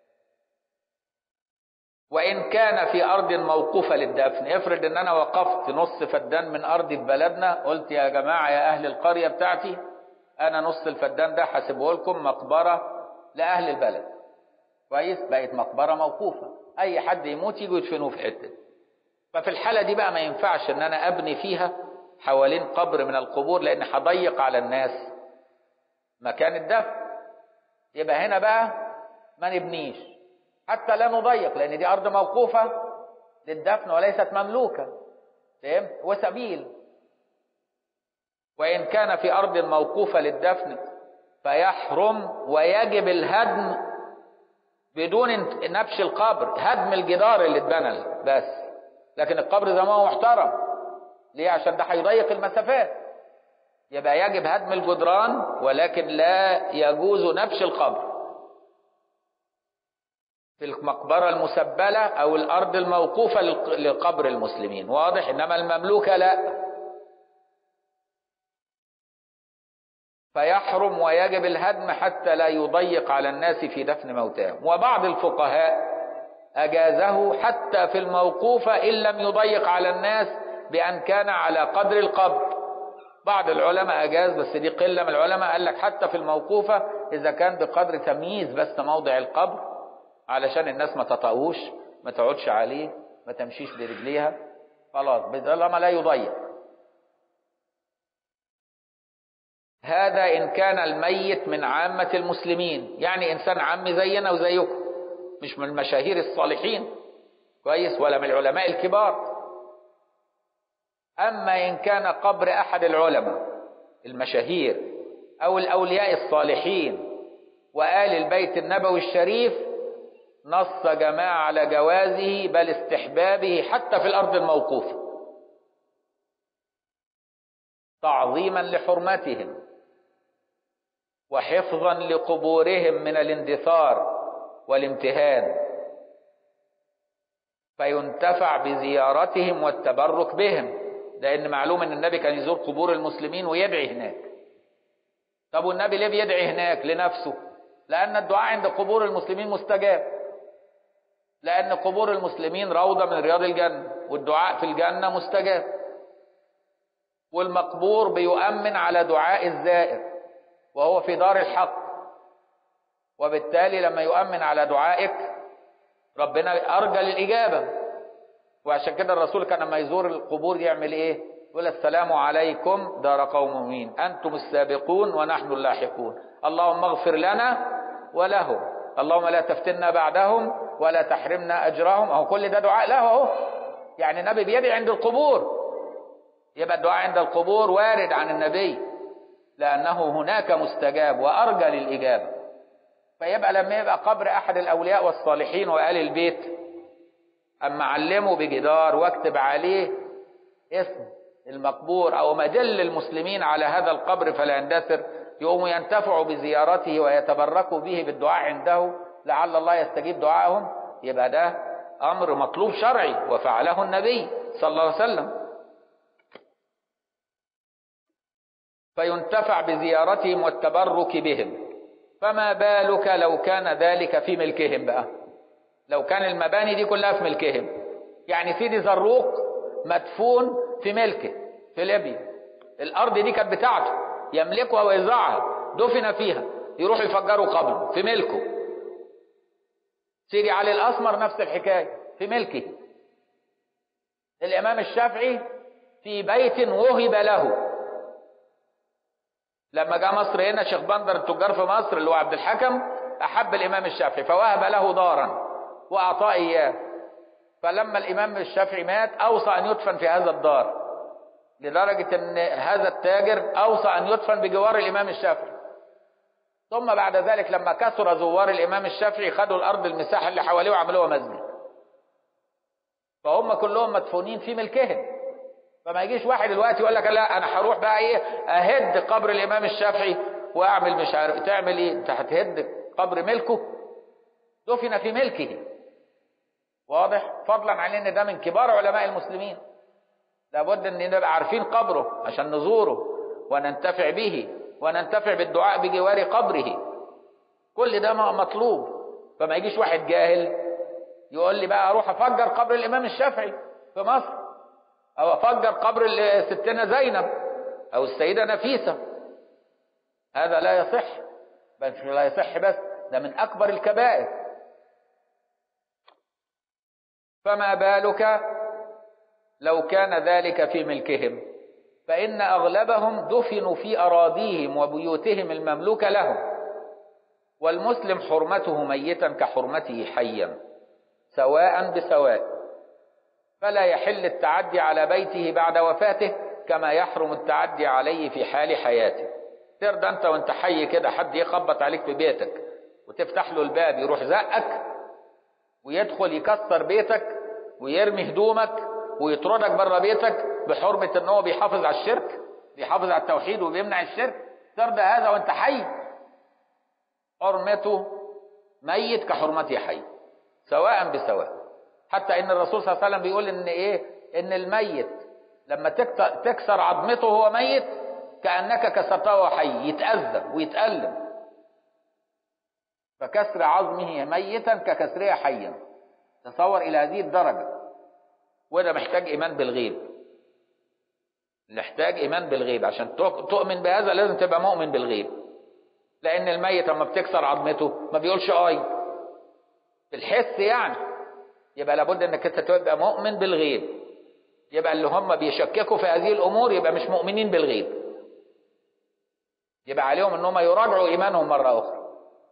وإن كان في أرض موقوفة للدفن افرض إن أنا وقفت نص فدان من أرضي في بلدنا قلت يا جماعة يا أهل القرية بتاعتي أنا نص الفدان ده هسيبه لكم مقبرة لأهل البلد كويس بقت مقبرة موقوفة أي حد يموت يجوا يدفنوه في حتة ففي الحالة دي بقى ما ينفعش إن أنا أبني فيها حوالين قبر من القبور لأن هضيق على الناس مكان الدفن يبقى هنا بقى ما نبنيش حتى لا نضيق لأن دي أرض موقوفة للدفن وليست مملوكة فهمت وسبيل وإن كان في أرض موقوفة للدفن فيحرم ويجب الهدم بدون نبش القبر هدم الجدار اللي اتبنى بس لكن القبر زي ما هو محترم ليه عشان ده هيضيق المسافات يبقى يجب هدم الجدران ولكن لا يجوز نبش القبر في المقبرة المسبلة أو الأرض الموقوفة لقبر المسلمين واضح إنما المملوكة لا فيحرم ويجب الهدم حتى لا يضيق على الناس في دفن موتاهم وبعض الفقهاء أجازه حتى في الموقوفة إن لم يضيق على الناس بأن كان على قدر القبر بعض العلماء أجاز بس دي قلة من العلماء قال لك حتى في الموقوفة إذا كان بقدر تمييز بس موضع القبر علشان الناس ما تطأوش ما تقعدش عليه ما تمشيش برجليها خلاص طالما لا يضيق هذا إن كان الميت من عامة المسلمين يعني إنسان عامي زينا وزيكم مش من المشاهير الصالحين كويس ولا من العلماء الكبار أما إن كان قبر أحد العلماء المشاهير أو الأولياء الصالحين وآل البيت النبوي الشريف نص جماعة على جوازه بل استحبابه حتى في الأرض الموقوفة تعظيما لحرمتهم وحفظا لقبورهم من الاندثار والامتهان فينتفع بزيارتهم والتبرك بهم لأن معلوم أن النبي كان يزور قبور المسلمين ويدعي هناك طب والنبي ليه بيدعي هناك لنفسه لأن الدعاء عند قبور المسلمين مستجاب لأن قبور المسلمين روضة من رياض الجنة والدعاء في الجنة مستجاب والمقبور بيؤمن على دعاء الزائر وهو في دار الحق وبالتالي لما يؤمن على دعائك ربنا أرجى للإجابة وعشان كده الرسول كان لما يزور القبور يعمل إيه؟ يقول السلام عليكم دار قوم مؤمنين أنتم السابقون ونحن اللاحقون اللهم اغفر لنا ولهم اللهم لا تفتنا بعدهم ولا تحرمنا أجرهم أو كل ده دعاء له أهو يعني النبي بيدعي عند القبور يبقى الدعاء عند القبور وارد عن النبي لأنه هناك مستجاب وأرجى للإجابة فيبقى لما يبقى قبر أحد الأولياء والصالحين وآل البيت أما علمه بجدار واكتب عليه اسم المقبور أو مجل المسلمين على هذا القبر فلا يندثر يقوموا ينتفعوا بزيارته ويتبركوا به بالدعاء عنده لعل الله يستجيب دعائهم يبقى ده أمر مطلوب شرعي وفعله النبي صلى الله عليه وسلم فينتفع بزيارتهم والتبرك بهم فما بالك لو كان ذلك في ملكهم بقى لو كان المباني دي كلها في ملكهم يعني سيدي زروق مدفون في ملكه في ليبيا الارض دي كانت بتاعته يملكها ويزرعها دفن فيها يروحوا يفجروا قبره في ملكه سيدي علي الاسمر نفس الحكايه في ملكه الامام الشافعي في بيت وهب له لما جاء مصر هنا شيخ بندر التجار في مصر اللي هو عبد الحكم احب الامام الشافعي فوهب له دارا واعطاه اياه فلما الامام الشافعي مات اوصى ان يدفن في هذا الدار لدرجه ان هذا التاجر اوصى ان يدفن بجوار الامام الشافعي ثم بعد ذلك لما كثر زوار الامام الشافعي خدوا الارض المساحه اللي حواليه وعملوها مسجد فهم كلهم مدفونين في ملكهم فما يجيش واحد دلوقتي يقول لك لا انا هروح بقى ايه اهد قبر الامام الشافعي واعمل مش عارف تعمل ايه انت هتهد قبر ملكه دفن في ملكه واضح فضلا عن ان ده من كبار علماء المسلمين لابد ان نبقى عارفين قبره عشان نزوره وننتفع به وننتفع بالدعاء بجوار قبره كل ده مطلوب فما يجيش واحد جاهل يقول لي بقى اروح افجر قبر الامام الشافعي في مصر او افجر قبر ستنا زينب او السيده نفيسه هذا لا يصح بل لا يصح بس ده من اكبر الكبائر فما بالك لو كان ذلك في ملكهم فإن أغلبهم دفنوا في أراضيهم وبيوتهم المملوكة لهم والمسلم حرمته ميتا كحرمته حيا سواء بسواء فلا يحل التعدي على بيته بعد وفاته كما يحرم التعدي عليه في حال حياته ترضى انت وانت حي كده حد يخبط عليك في بيتك وتفتح له الباب يروح زقك ويدخل يكسر بيتك ويرمي هدومك ويطردك بره بيتك بحرمة ان هو بيحافظ على الشرك بيحافظ على التوحيد وبيمنع الشرك ترضى هذا وانت حي حرمته ميت كحرمته حي سواء بسواء حتى ان الرسول صلى الله عليه وسلم بيقول ان ايه ان الميت لما تكسر عظمته وهو ميت كانك كسرته وهو حي يتاذى ويتالم فكسر عظمه ميتا ككسرها حيا تصور الى هذه الدرجه وده محتاج ايمان بالغيب نحتاج ايمان بالغيب عشان تؤمن بهذا لازم تبقى مؤمن بالغيب لان الميت لما بتكسر عظمته ما بيقولش اي بالحس يعني يبقى لابد انك انت تبقى مؤمن بالغيب يبقى اللي هم بيشككوا في هذه الامور يبقى مش مؤمنين بالغيب يبقى عليهم انهم يراجعوا ايمانهم مره اخرى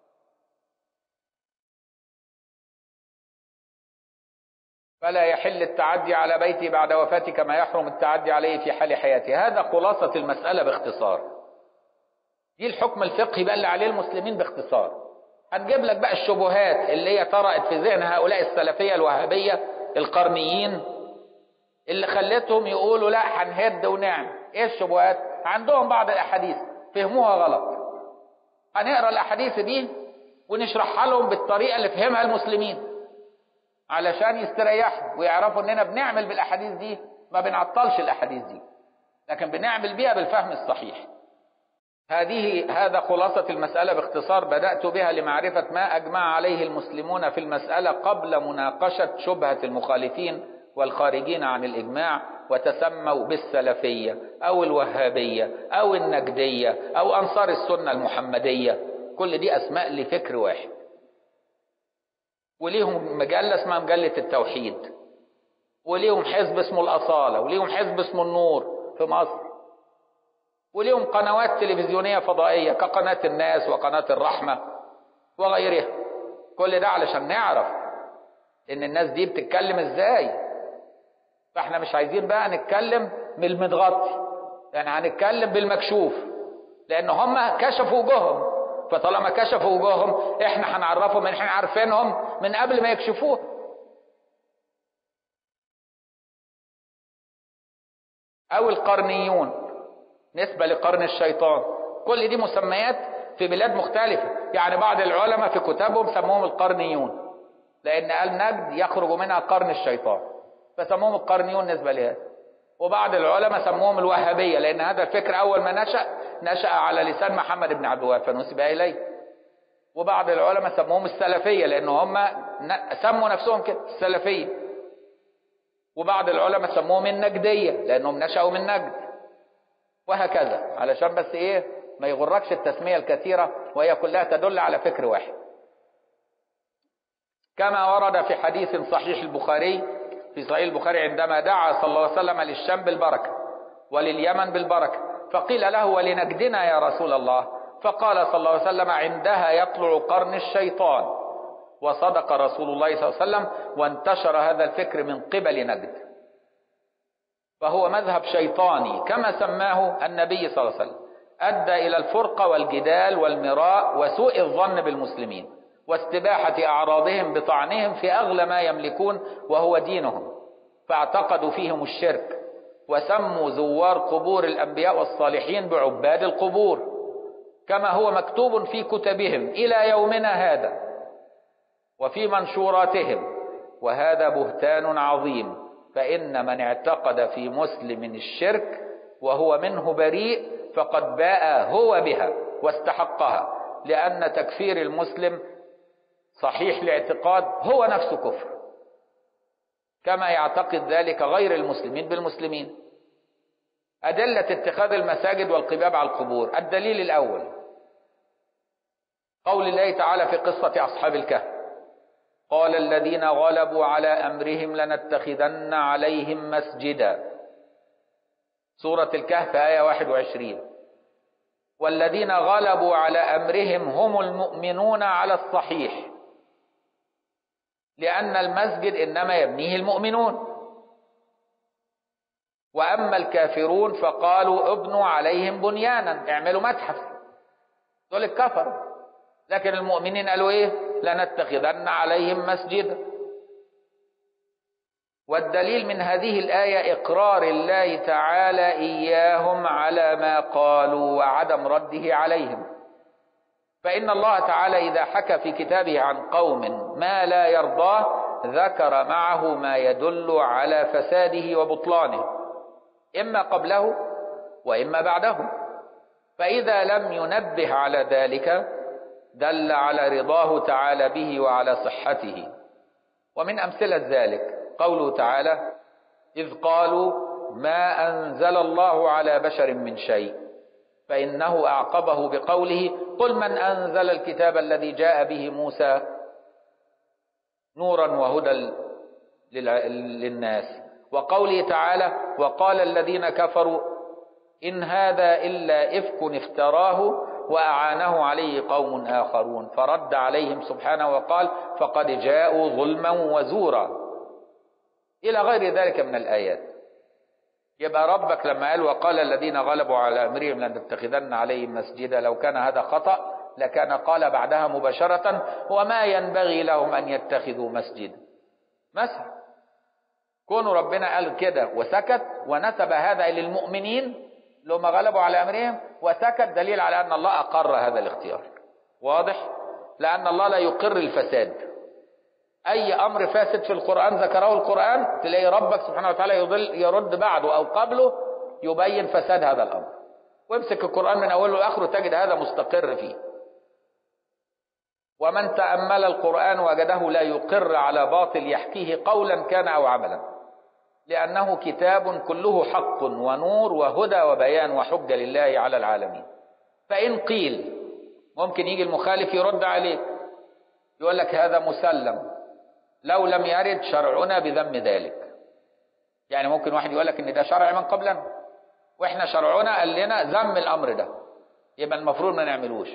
فلا يحل التعدي على بيته بعد وفاته كما يحرم التعدي عليه في حال حياته هذا خلاصة المسألة باختصار دي الحكم الفقهي بقى اللي عليه المسلمين باختصار هنجيب لك بقى الشبهات اللي هي طرأت في ذهن هؤلاء السلفية الوهابية القرنيين اللي خلتهم يقولوا لا هنهد ونعمل ايه الشبهات عندهم بعض الاحاديث فهموها غلط هنقرا الاحاديث دي ونشرحها لهم بالطريقه اللي فهمها المسلمين علشان يستريحوا ويعرفوا اننا بنعمل بالاحاديث دي ما بنعطلش الاحاديث دي لكن بنعمل بيها بالفهم الصحيح هذه هذا خلاصة المسألة باختصار بدأت بها لمعرفة ما أجمع عليه المسلمون في المسألة قبل مناقشة شبهة المخالفين والخارجين عن الإجماع وتسموا بالسلفية أو الوهابية أو النجدية أو أنصار السنة المحمدية كل دي أسماء لفكر واحد وليهم مجلة اسمها مجلة التوحيد وليهم حزب اسمه الأصالة وليهم حزب اسمه النور في مصر وليهم قنوات تلفزيونية فضائية كقناة الناس وقناة الرحمة وغيرها كل ده علشان نعرف ان الناس دي بتتكلم ازاي فاحنا مش عايزين بقى نتكلم من المتغطي يعني هنتكلم بالمكشوف لان هم كشفوا وجوههم فطالما كشفوا وجوههم احنا هنعرفهم ان احنا عارفينهم من قبل ما يكشفوه او القرنيون نسبة لقرن الشيطان كل دي مسميات في بلاد مختلفة يعني بعض العلماء في كتابهم سموهم القرنيون لان قال نجد يخرج منها قرن الشيطان فسموهم القرنيون نسبة لهذا وبعض العلماء سموهم الوهابية لأن هذا الفكر أول ما نشأ نشأ على لسان محمد بن عبد الوهاب فنسب إليه وبعض العلماء سموهم السلفية لأن هم سموا نفسهم كده السلفية وبعض العلماء سموهم النجدية لأنهم نشأوا من نجد وهكذا علشان بس إيه ما يغركش التسمية الكثيرة وهي كلها تدل على فكر واحد كما ورد في حديث صحيح البخاري في صحيح البخاري عندما دعا صلى الله عليه وسلم للشام بالبركة ولليمن بالبركة فقيل له ولنجدنا يا رسول الله فقال صلى الله عليه وسلم عندها يطلع قرن الشيطان وصدق رسول الله صلى الله عليه وسلم وانتشر هذا الفكر من قبل نجد فهو مذهب شيطاني كما سماه النبي صلى الله عليه وسلم أدى إلى الفرقة والجدال والمراء وسوء الظن بالمسلمين واستباحة أعراضهم بطعنهم في أغلى ما يملكون وهو دينهم فاعتقدوا فيهم الشرك وسموا زوار قبور الأنبياء والصالحين بعباد القبور كما هو مكتوب في كتبهم إلى يومنا هذا وفي منشوراتهم وهذا بهتان عظيم فإن من اعتقد في مسلم الشرك وهو منه بريء فقد باء هو بها واستحقها لأن تكفير المسلم صحيح الاعتقاد هو نفسه كفر كما يعتقد ذلك غير المسلمين بالمسلمين أدلة اتخاذ المساجد والقباب على القبور الدليل الأول قول الله تعالى في قصة أصحاب الكهف قال الذين غلبوا على أمرهم لنتخذن عليهم مسجدا سورة الكهف آية 21 والذين غلبوا على أمرهم هم المؤمنون على الصحيح لأن المسجد إنما يبنيه المؤمنون وأما الكافرون فقالوا ابنوا عليهم بنيانا اعملوا متحف دول الكفر لكن المؤمنين قالوا ايه لنتخذن عليهم مسجدا والدليل من هذه الآية إقرار الله تعالى إياهم على ما قالوا وعدم رده عليهم فإن الله تعالى إذا حكى في كتابه عن قوم ما لا يرضاه ذكر معه ما يدل على فساده وبطلانه إما قبله وإما بعده فإذا لم ينبه على ذلك دل على رضاه تعالى به وعلى صحته ومن أمثلة ذلك قوله تعالى إذ قالوا ما أنزل الله على بشر من شيء فإنه أعقبه بقوله قل من أنزل الكتاب الذي جاء به موسى نورا وهدى للناس وقوله تعالى وقال الذين كفروا إن هذا إلا إفك افتراه وأعانه عليه قوم آخرون فرد عليهم سبحانه وقال فقد جاءوا ظلما وزورا إلى غير ذلك من الآيات يبقى ربك لما قال وقال الذين غلبوا على أمرهم لنتخذن عليهم مسجدا لو كان هذا خطأ لكان قال بعدها مباشرة وما ينبغي لهم أن يتخذوا مسجدا مثلا كونوا ربنا قال كده وسكت ونسب هذا للمؤمنين لما غلبوا على أمرهم وسكت دليل على أن الله أقر هذا الاختيار واضح لأن الله لا يقر الفساد أي أمر فاسد في القرآن ذكره القرآن تلاقي ربك سبحانه وتعالى يضل يرد بعده أو قبله يبين فساد هذا الأمر وامسك القرآن من أوله لآخره تجد هذا مستقر فيه ومن تأمل القرآن وجده لا يقر على باطل يحكيه قولا كان أو عملا لأنه كتاب كله حق ونور وهدى وبيان وحجة لله على العالمين فإن قيل ممكن يجي المخالف يرد عليك يقول لك هذا مسلم لو لم يرد شرعنا بذم ذلك يعني ممكن واحد يقول لك ان ده شرع من قبلنا واحنا شرعنا قال لنا ذم الامر ده يبقى المفروض ما نعملوش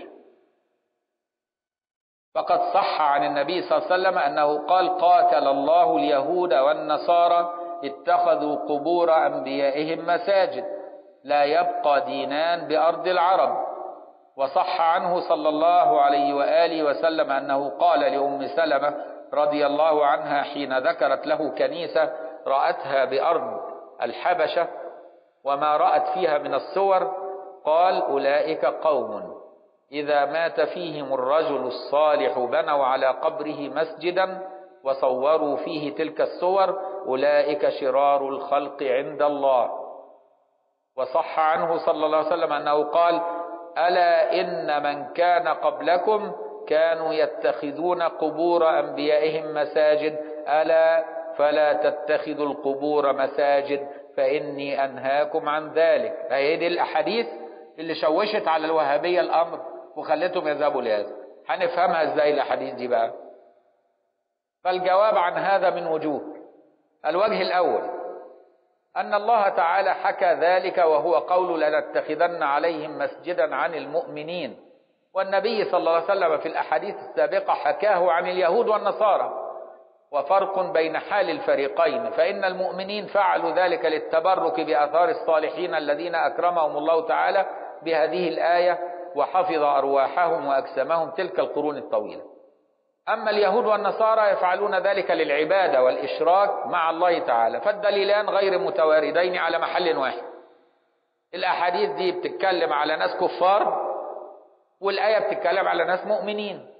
فقد صح عن النبي صلى الله عليه وسلم انه قال قاتل الله اليهود والنصارى اتخذوا قبور انبيائهم مساجد لا يبقى دينان بارض العرب وصح عنه صلى الله عليه واله وسلم انه قال لام سلمه رضي الله عنها حين ذكرت له كنيسة رأتها بأرض الحبشة وما رأت فيها من الصور قال أولئك قوم إذا مات فيهم الرجل الصالح بنوا على قبره مسجدا وصوروا فيه تلك الصور أولئك شرار الخلق عند الله وصح عنه صلى الله عليه وسلم أنه قال ألا إن من كان قبلكم كانوا يتخذون قبور أنبيائهم مساجد ألا فلا تتخذوا القبور مساجد فإني أنهاكم عن ذلك هي دي الأحاديث اللي شوشت على الوهابية الأمر وخلتهم يذهبوا لهذا هنفهمها ازاي الأحاديث دي بقى فالجواب عن هذا من وجوه الوجه الأول أن الله تعالى حكى ذلك وهو قول لنتخذن عليهم مسجدا عن المؤمنين والنبي صلى الله عليه وسلم في الأحاديث السابقة حكاه عن اليهود والنصارى وفرق بين حال الفريقين فإن المؤمنين فعلوا ذلك للتبرك بآثار الصالحين الذين أكرمهم الله تعالى بهذه الآية وحفظ أرواحهم وأجسامهم تلك القرون الطويلة أما اليهود والنصارى يفعلون ذلك للعبادة والإشراك مع الله تعالى فالدليلان غير متواردين على محل واحد الأحاديث دي بتتكلم على ناس كفار والآية بتتكلم على ناس مؤمنين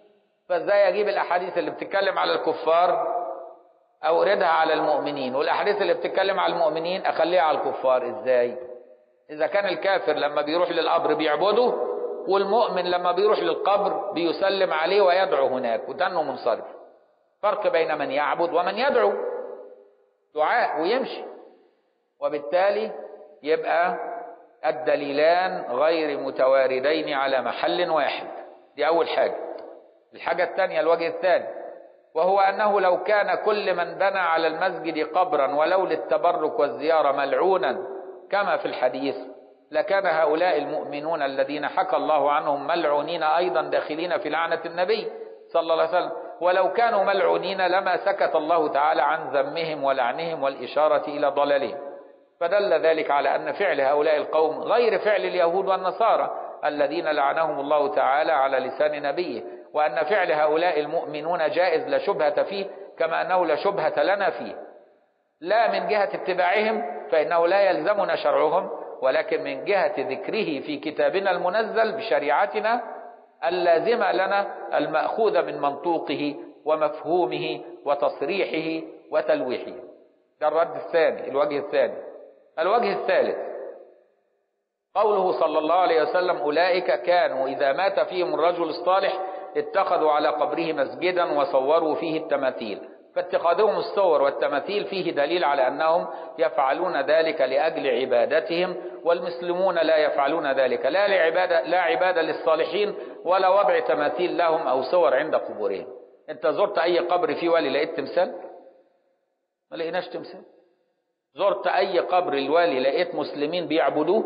فازاي اجيب الاحاديث اللي بتتكلم على الكفار اوردها على المؤمنين والاحاديث اللي بتتكلم على المؤمنين اخليها على الكفار ازاي اذا كان الكافر لما بيروح للقبر بيعبده والمؤمن لما بيروح للقبر بيسلم عليه ويدعو هناك وتنه منصرف فرق بين من يعبد ومن يدعو دعاء ويمشي وبالتالي يبقى الدليلان غير متواردين على محل واحد دي أول حاجة الحاجة الثانية الوجه الثاني وهو أنه لو كان كل من بنى على المسجد قبرا ولو للتبرك والزيارة ملعونا كما في الحديث لكان هؤلاء المؤمنون الذين حكى الله عنهم ملعونين أيضا داخلين في لعنة النبي صلى الله عليه وسلم ولو كانوا ملعونين لما سكت الله تعالى عن ذمهم ولعنهم والإشارة إلى ضلالهم فدل ذلك على أن فعل هؤلاء القوم غير فعل اليهود والنصارى الذين لعنهم الله تعالى على لسان نبيه وأن فعل هؤلاء المؤمنون جائز لا شبهة فيه كما أنه لا شبهة لنا فيه لا من جهة اتباعهم فإنه لا يلزمنا شرعهم ولكن من جهة ذكره في كتابنا المنزل بشريعتنا اللازمة لنا المأخوذ من منطوقه ومفهومه وتصريحه وتلويحه ده الرد الثاني الوجه الثاني الوجه الثالث قوله صلى الله عليه وسلم أولئك كانوا إذا مات فيهم الرجل الصالح اتخذوا على قبره مسجدا وصوروا فيه التماثيل فاتخاذهم الصور والتماثيل فيه دليل على أنهم يفعلون ذلك لأجل عبادتهم والمسلمون لا يفعلون ذلك لا لعبادة لا عبادة للصالحين ولا وضع تماثيل لهم أو صور عند قبورهم أنت زرت أي قبر فيه ولي لقيت تمثال؟ ما لقيناش تمثال زرت أي قبر الوالي لقيت مسلمين بيعبدوه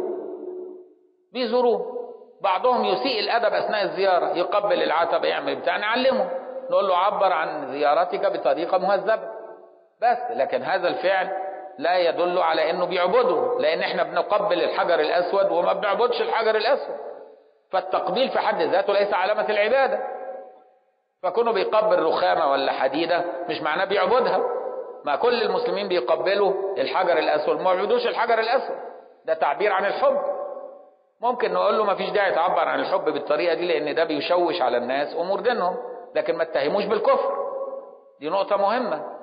بيزوروه بعضهم يسيء الأدب أثناء الزيارة يقبل العتبة يعمل بتاع نعلمه نقول له عبر عن زيارتك بطريقة مهذبة بس لكن هذا الفعل لا يدل على انه بيعبده لان احنا بنقبل الحجر الاسود وما بنعبدش الحجر الاسود فالتقبيل في حد ذاته ليس علامة العبادة فكونه بيقبل رخامة ولا حديدة مش معناه بيعبدها ما كل المسلمين بيقبلوا الحجر الاسود ما بيعبدوش الحجر الاسود ده تعبير عن الحب ممكن نقول له ما فيش داعي تعبر عن الحب بالطريقة دي لان ده بيشوش على الناس امور دينهم لكن ما اتهموش بالكفر دي نقطة مهمة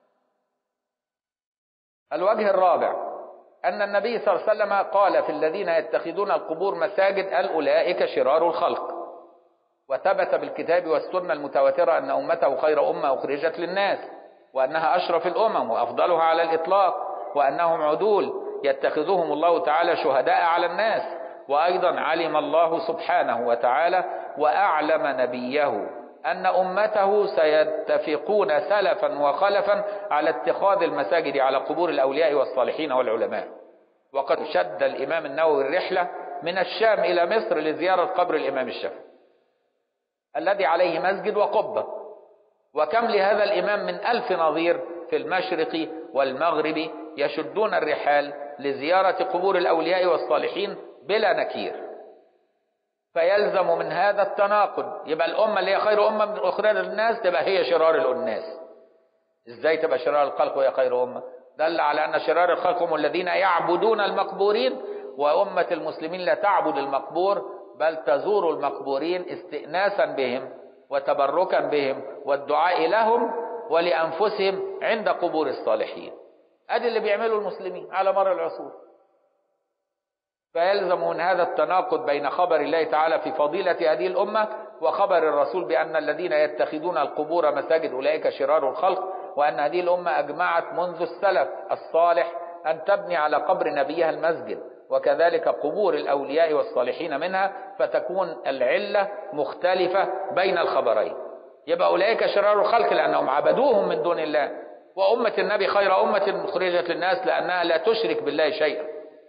الوجه الرابع أن النبي صلى الله عليه وسلم قال في الذين يتخذون القبور مساجد قال أولئك شرار الخلق وثبت بالكتاب والسنة المتواترة أن أمته خير أمة أخرجت للناس وأنها أشرف الأمم وأفضلها على الإطلاق وأنهم عدول يتخذهم الله تعالى شهداء على الناس وأيضا علم الله سبحانه وتعالى وأعلم نبيه أن أمته سيتفقون سلفا وخلفا على اتخاذ المساجد على قبور الأولياء والصالحين والعلماء وقد شد الإمام النووي الرحلة من الشام إلى مصر لزيارة قبر الإمام الشافعي الذي عليه مسجد وقبة وكم لهذا الإمام من ألف نظير في المشرق والمغرب يشدون الرحال لزيارة قبور الأولياء والصالحين بلا نكير فيلزم من هذا التناقض يبقى الأمة اللي هي خير أمة من أخرى للناس تبقى هي شرار الناس إزاي تبقى شرار الخلق وهي خير أمة دل على أن شرار الخلق هم الذين يعبدون المقبورين وأمة المسلمين لا تعبد المقبور بل تزور المقبورين استئناسا بهم وتبركا بهم والدعاء لهم ولأنفسهم عند قبور الصالحين أدي اللي بيعمله المسلمين على مر العصور فيلزم من هذا التناقض بين خبر الله تعالى في فضيلة هذه الأمة وخبر الرسول بأن الذين يتخذون القبور مساجد أولئك شرار الخلق وأن هذه الأمة أجمعت منذ السلف الصالح أن تبني على قبر نبيها المسجد وكذلك قبور الأولياء والصالحين منها فتكون العلة مختلفة بين الخبرين يبقى أولئك شرار الخلق لأنهم عبدوهم من دون الله وأمة النبي خير أمة خرجت للناس لأنها لا تشرك بالله شيئا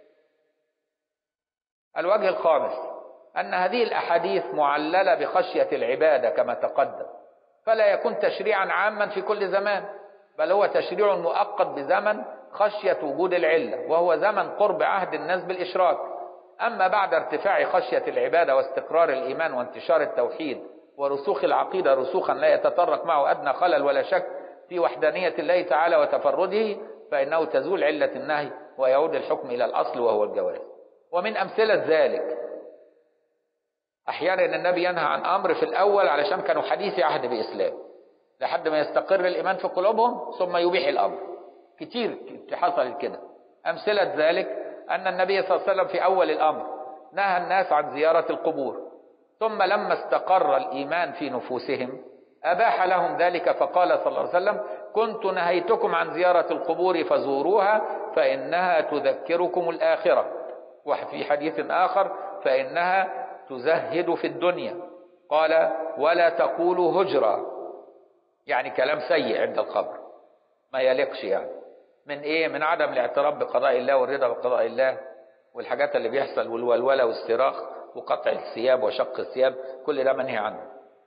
الوجه الخامس أن هذه الأحاديث معللة بخشية العبادة كما تقدم فلا يكون تشريعا عاما في كل زمان بل هو تشريع مؤقت بزمن خشية وجود العلة وهو زمن قرب عهد الناس بالإشراك أما بعد ارتفاع خشية العبادة واستقرار الإيمان وانتشار التوحيد ورسوخ العقيدة رسوخا لا يتطرق معه أدنى خلل ولا شك في وحدانية الله تعالى وتفرده فإنه تزول علة النهي ويعود الحكم إلى الأصل وهو الجواز ومن أمثلة ذلك أحيانا النبي ينهى عن أمر في الأول علشان كانوا حديثي عهد بإسلام لحد ما يستقر الإيمان في قلوبهم ثم يبيح الأمر كتير حصل كده أمثلة ذلك أن النبي صلى الله عليه وسلم في أول الأمر نهى الناس عن زيارة القبور ثم لما استقر الإيمان في نفوسهم أباح لهم ذلك فقال صلى الله عليه وسلم كنت نهيتكم عن زيارة القبور فزوروها فإنها تذكركم الآخرة وفي حديث آخر فإنها تزهد في الدنيا قال ولا تقولوا هجرة يعني كلام سيء عند القبر ما يليقش يعني من ايه من عدم الاعتراف بقضاء الله والرضا بقضاء الله والحاجات اللي بيحصل والولولة والصراخ وقطع الثياب وشق الثياب كل ده منهي عنه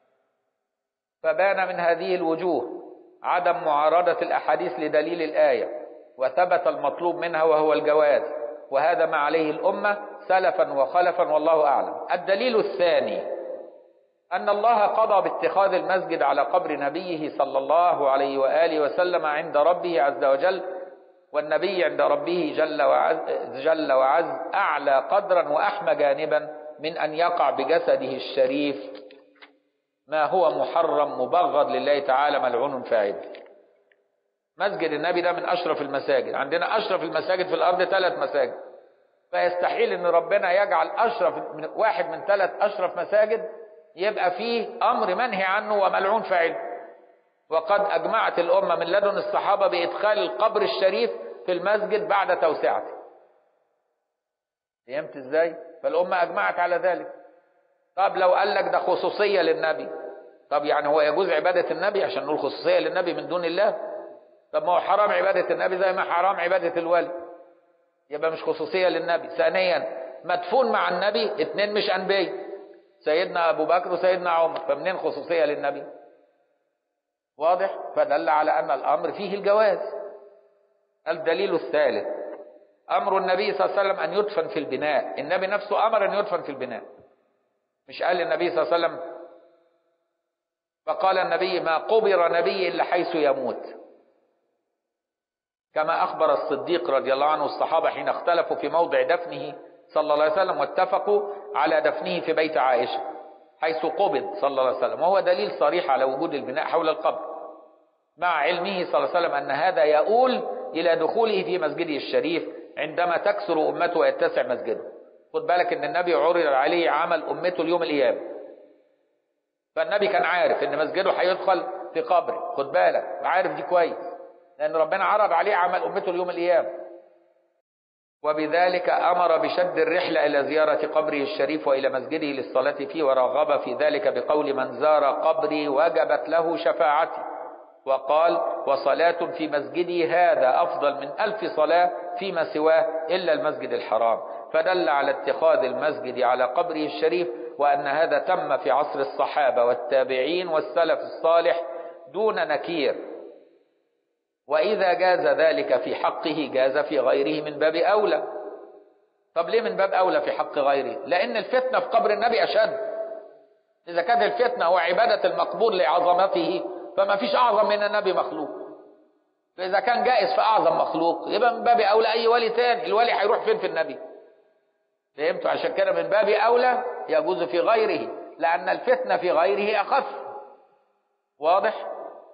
فبان من هذه الوجوه عدم معارضة الأحاديث لدليل الآية وثبت المطلوب منها وهو الجواز وهذا ما عليه الأمة سلفا وخلفا والله أعلم الدليل الثاني أن الله قضى باتخاذ المسجد على قبر نبيه صلى الله عليه وآله وسلم عند ربه عز وجل والنبي عند ربه جل وعز, جل وعز أعلى قدرا وأحمى جانبا من أن يقع بجسده الشريف ما هو محرم مبغض لله تعالى ملعون فاعل مسجد النبي ده من أشرف المساجد عندنا أشرف المساجد في الأرض ثلاث مساجد فيستحيل أن ربنا يجعل أشرف من واحد من ثلاث أشرف مساجد يبقى فيه أمر منهي عنه وملعون فاعل وقد أجمعت الأمة من لدن الصحابة بإدخال القبر الشريف في المسجد بعد توسعته فهمت ازاي فالأمة أجمعت على ذلك طب لو قال لك ده خصوصية للنبي طب يعني هو يجوز عبادة النبي عشان نقول خصوصية للنبي من دون الله طب ما هو حرام عبادة النبي زي ما حرام عبادة الولي يبقى مش خصوصية للنبي ثانيا مدفون مع النبي اتنين مش أنبياء سيدنا أبو بكر وسيدنا عمر فمنين خصوصية للنبي واضح فدل على أن الأمر فيه الجواز الدليل الثالث أمر النبي صلى الله عليه وسلم أن يدفن في البناء النبي نفسه أمر أن يدفن في البناء مش قال النبي صلى الله عليه وسلم فقال النبي ما قبر نبي إلا حيث يموت كما أخبر الصديق رضي الله عنه الصحابة حين اختلفوا في موضع دفنه صلى الله عليه وسلم واتفقوا على دفنه في بيت عائشة حيث قبض صلى الله عليه وسلم وهو دليل صريح على وجود البناء حول القبر مع علمه صلى الله عليه وسلم أن هذا يؤول إلى دخوله في مسجده الشريف عندما تكثر أمته ويتسع مسجده خد بالك أن النبي عرض عليه عمل أمته اليوم القيامة فالنبي كان عارف أن مسجده هيدخل في قبره خد بالك عارف دي كويس لأن ربنا عرض عليه عمل أمته اليوم القيامة وبذلك أمر بشد الرحلة إلى زيارة قبره الشريف وإلى مسجده للصلاة فيه ورغب في ذلك بقول من زار قبري وجبت له شفاعتي وقال وصلاة في مسجدي هذا أفضل من ألف صلاة فيما سواه إلا المسجد الحرام فدل على اتخاذ المسجد على قبره الشريف وأن هذا تم في عصر الصحابة والتابعين والسلف الصالح دون نكير وإذا جاز ذلك في حقه جاز في غيره من باب أولى طب ليه من باب أولى في حق غيره لأن الفتنة في قبر النبي أشد إذا كانت الفتنة هو عبادة المقبور لعظمته فما فيش أعظم من النبي مخلوق فإذا كان جائز في أعظم مخلوق يبقى من باب أولى أي ولي تاني الولي هيروح فين في النبي فهمتوا عشان كده من باب أولى يجوز في غيره لأن الفتنة في غيره أخف واضح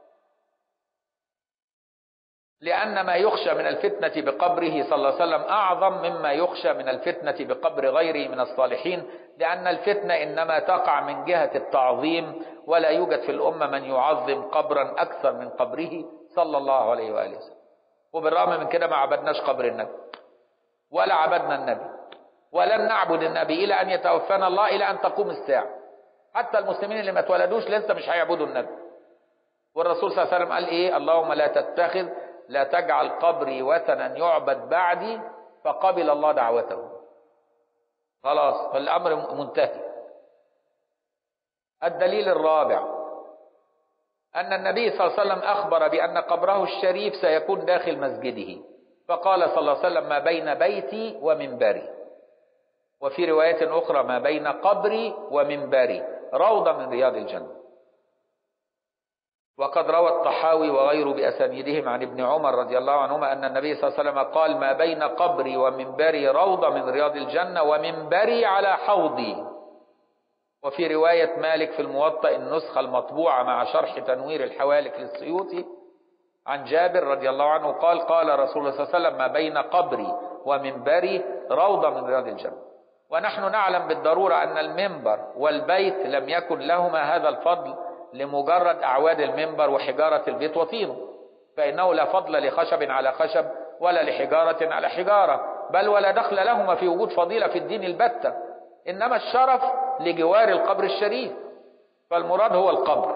لأن ما يخشى من الفتنة بقبره صلى الله عليه وسلم أعظم مما يخشى من الفتنة بقبر غيره من الصالحين لأن الفتنة إنما تقع من جهة التعظيم ولا يوجد في الأمة من يعظم قبرا أكثر من قبره صلى الله عليه وآله وسلم وبالرغم من كده ما عبدناش قبر النبي ولا عبدنا النبي ولن نعبد النبي إلى أن يتوفانا الله إلى أن تقوم الساعة حتى المسلمين اللي ما اتولدوش لسه مش هيعبدوا النبي والرسول صلى الله عليه وسلم قال إيه اللهم لا تتخذ لا تجعل قبري وثنا يعبد بعدي فقبل الله دعوته خلاص فالأمر منتهي الدليل الرابع أن النبي صلى الله عليه وسلم أخبر بأن قبره الشريف سيكون داخل مسجده فقال صلى الله عليه وسلم ما بين بيتي ومنبري وفي رواية أخرى ما بين قبري ومنبري روضة من رياض الجنة وقد روى الطحاوي وغيره بأسانيدهم عن ابن عمر رضي الله عنهما أن النبي صلى الله عليه وسلم قال ما بين قبري ومنبري روضة من رياض الجنة ومنبري على حوضي وفي رواية مالك في الموطأ النسخة المطبوعة مع شرح تنوير الحوالك للسيوطي عن جابر رضي الله عنه قال قال رسول الله صلى الله عليه وسلم ما بين قبري ومنبري روضة من رياض الجنة ونحن نعلم بالضرورة أن المنبر والبيت لم يكن لهما هذا الفضل لمجرد أعواد المنبر وحجارة البيت وطينه فإنه لا فضل لخشب على خشب ولا لحجارة على حجارة بل ولا دخل لهما في وجود فضيلة في الدين البتة إنما الشرف لجوار القبر الشريف فالمراد هو القبر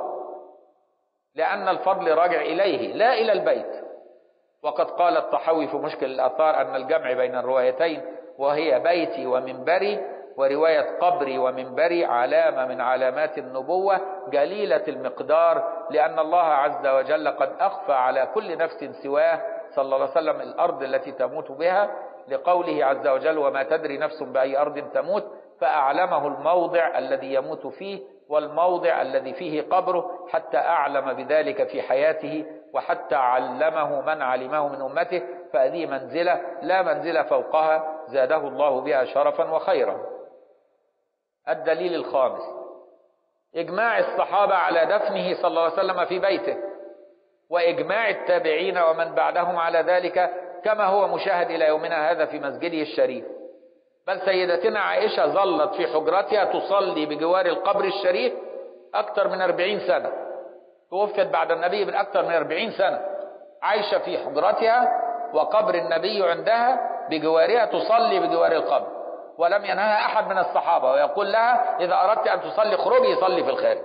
لأن الفضل راجع إليه لا إلى البيت وقد قال الطحاوي في مشكل الآثار أن الجمع بين الروايتين وهي بيتي ومنبري ورواية قبري ومنبري علامة من علامات النبوة جليلة المقدار لأن الله عز وجل قد أخفى على كل نفس سواه صلى الله عليه وسلم الأرض التي تموت بها لقوله عز وجل وما تدري نفس بأي أرض تموت فأعلمه الموضع الذي يموت فيه والموضع الذي فيه قبره حتى أعلم بذلك في حياته وحتى علمه من علمه من أمته فهذه منزلة لا منزلة فوقها زاده الله بها شرفا وخيرا الدليل الخامس إجماع الصحابة على دفنه صلى الله عليه وسلم في بيته وإجماع التابعين ومن بعدهم على ذلك كما هو مشاهد إلى يومنا هذا في مسجده الشريف بل سيدتنا عائشة ظلت في حجرتها تصلي بجوار القبر الشريف أكثر من أربعين سنة توفيت بعد النبي من أكثر من أربعين سنة عايشة في حجرتها وقبر النبي عندها بجوارها تصلي بجوار القبر ولم ينهها أحد من الصحابة ويقول لها إذا أردت أن تصلي اخرجي صلي في الخارج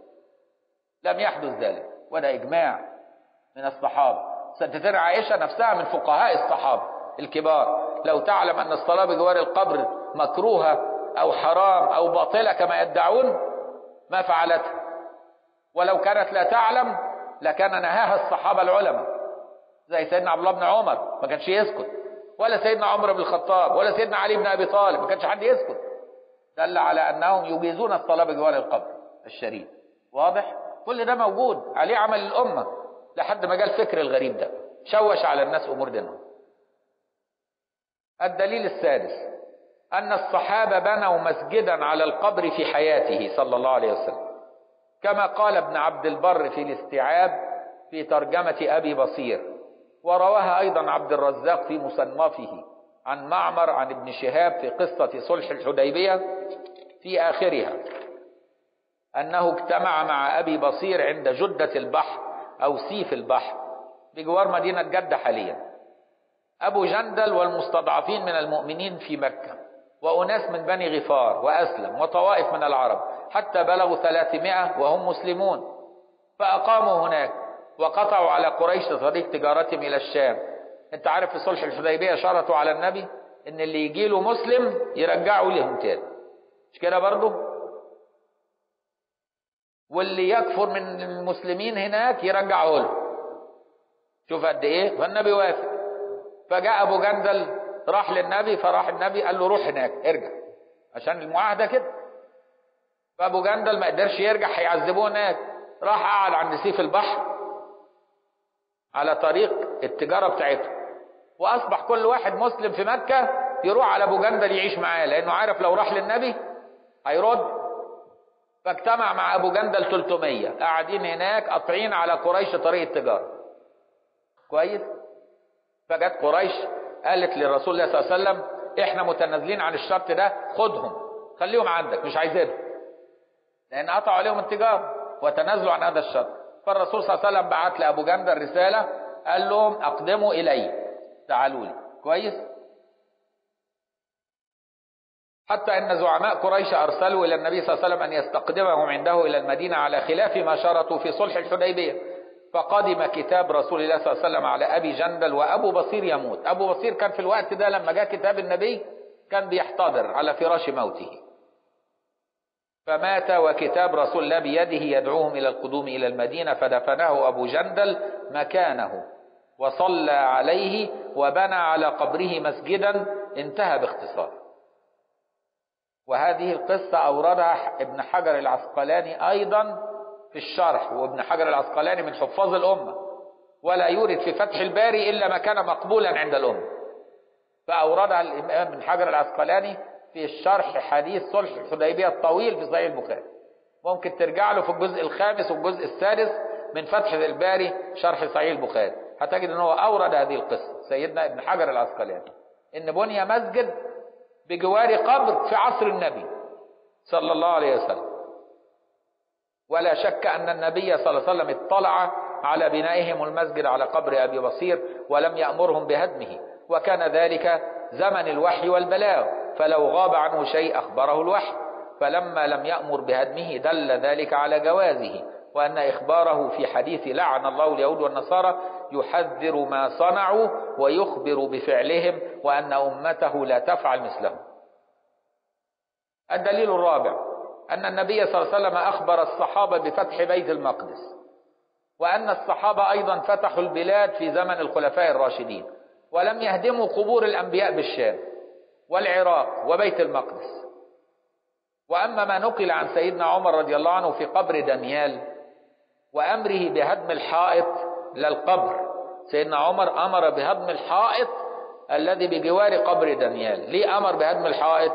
لم يحدث ذلك وده إجماع من الصحابة ستتر عائشة نفسها من فقهاء الصحابة الكبار لو تعلم أن الصلاة بجوار القبر مكروهة أو حرام أو باطلة كما يدعون ما فعلتها ولو كانت لا تعلم لكان نهاها الصحابة العلماء زي سيدنا عبد الله بن عمر ما كانش يسكت ولا سيدنا عمر بن الخطاب ولا سيدنا علي بن أبي طالب ما كانش حد يسكت دل على أنهم يجيزون الصلاة بجوار القبر الشريف واضح كل ده موجود عليه عمل الأمة لحد ما جاء الفكر الغريب ده شوش على الناس أمور دينهم الدليل السادس أن الصحابة بنوا مسجدا على القبر في حياته صلى الله عليه وسلم كما قال ابن عبد البر في الاستيعاب في ترجمة أبي بصير ورواها أيضا عبد الرزاق في مصنفه عن معمر عن ابن شهاب في قصة صلح الحديبية في آخرها أنه اجتمع مع أبي بصير عند جدة البحر أو سيف البحر بجوار مدينة جدة حاليا أبو جندل والمستضعفين من المؤمنين في مكة وأناس من بني غفار وأسلم وطوائف من العرب حتى بلغوا ثلاثمائة وهم مسلمون فأقاموا هناك وقطعوا على قريش طريق تجارتهم إلى الشام أنت عارف في صلح الحديبية شرطوا على النبي إن اللي يجي له مسلم يرجعوا لهم تاني مش كده برضه واللي يكفر من المسلمين هناك يرجعه له شوف قد ايه فالنبي وافق فجاء ابو جندل راح للنبي فراح النبي قال له روح هناك ارجع عشان المعاهده كده فابو جندل ما قدرش يرجع هيعذبوه هناك راح قعد عند سيف البحر على طريق التجاره بتاعته واصبح كل واحد مسلم في مكه يروح على ابو جندل يعيش معاه لانه عارف لو راح للنبي هيرد فاجتمع مع ابو جندل 300 قاعدين هناك قاطعين على قريش طريق التجاره كويس فجت قريش قالت للرسول الله صلى الله عليه وسلم احنا متنازلين عن الشرط ده خدهم خليهم عندك مش عايزينهم لان قطعوا عليهم التجاره وتنازلوا عن هذا الشرط فالرسول صلى الله عليه وسلم بعت لابو جندل رساله قال لهم اقدموا الي تعالوا لي كويس حتى ان زعماء قريش ارسلوا الى النبي صلى الله عليه وسلم ان يستقدمهم عنده الى المدينه على خلاف ما شرطوا في صلح الحديبيه فقدم كتاب رسول الله صلى الله عليه وسلم على ابي جندل وابو بصير يموت ابو بصير كان في الوقت ده لما جاء كتاب النبي كان بيحتضر على فراش موته فمات وكتاب رسول الله بيده يدعوهم الى القدوم الى المدينه فدفنه ابو جندل مكانه وصلى عليه وبنى على قبره مسجدا انتهى باختصار وهذه القصة أوردها ابن حجر العسقلاني أيضا في الشرح وابن حجر العسقلاني من حفاظ الأمة ولا يورد في فتح الباري إلا ما كان مقبولا عند الأمة فأوردها الإمام ابن حجر العسقلاني في الشرح حديث صلح الحديبية الطويل في صحيح البخاري ممكن ترجع له في الجزء الخامس والجزء السادس من فتح الباري شرح صحيح البخاري هتجد ان هو اورد هذه القصه سيدنا ابن حجر العسقلاني ان بني مسجد بجوار قبر في عصر النبي صلى الله عليه وسلم ولا شك ان النبي صلى الله عليه وسلم اطلع على بنائهم المسجد على قبر ابي بصير ولم يامرهم بهدمه وكان ذلك زمن الوحي والبلاغ فلو غاب عنه شيء اخبره الوحي فلما لم يامر بهدمه دل ذلك على جوازه وأن إخباره في حديث لعن الله اليهود والنصارى يحذر ما صنعوا ويخبر بفعلهم وأن أمته لا تفعل مثلهم الدليل الرابع أن النبي صلى الله عليه وسلم أخبر الصحابة بفتح بيت المقدس وأن الصحابة أيضا فتحوا البلاد في زمن الخلفاء الراشدين ولم يهدموا قبور الأنبياء بالشام والعراق وبيت المقدس وأما ما نقل عن سيدنا عمر رضي الله عنه في قبر دانيال وأمره بهدم الحائط للقبر سيدنا عمر أمر بهدم الحائط الذي بجوار قبر دانيال ليه أمر بهدم الحائط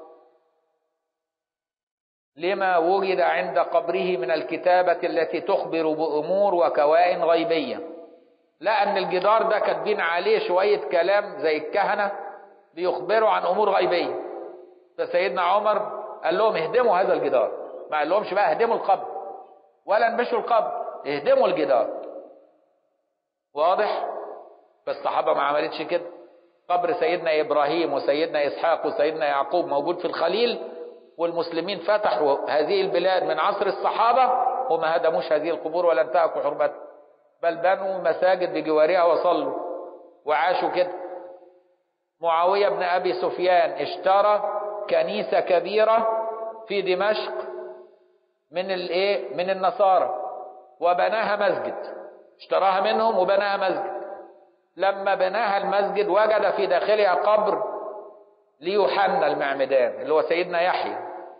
لما وجد عند قبره من الكتابة التي تخبر بأمور وكوائن غيبية لا أن الجدار ده كاتبين عليه شوية كلام زي الكهنة بيخبروا عن أمور غيبية فسيدنا عمر قال لهم اهدموا هذا الجدار ما قال لهمش بقى اهدموا القبر ولا انبشوا القبر اهدموا الجدار واضح فالصحابة ما عملتش كده قبر سيدنا إبراهيم وسيدنا إسحاق وسيدنا يعقوب موجود في الخليل والمسلمين فتحوا هذه البلاد من عصر الصحابة وما هدموش هذه القبور ولا انتهكوا حرمتها بل بنوا مساجد بجوارها وصلوا وعاشوا كده معاوية بن أبي سفيان اشترى كنيسة كبيرة في دمشق من الايه من النصارى وبناها مسجد اشتراها منهم وبناها مسجد لما بناها المسجد وجد في داخلها قبر ليوحنا المعمدان اللي هو سيدنا يحيى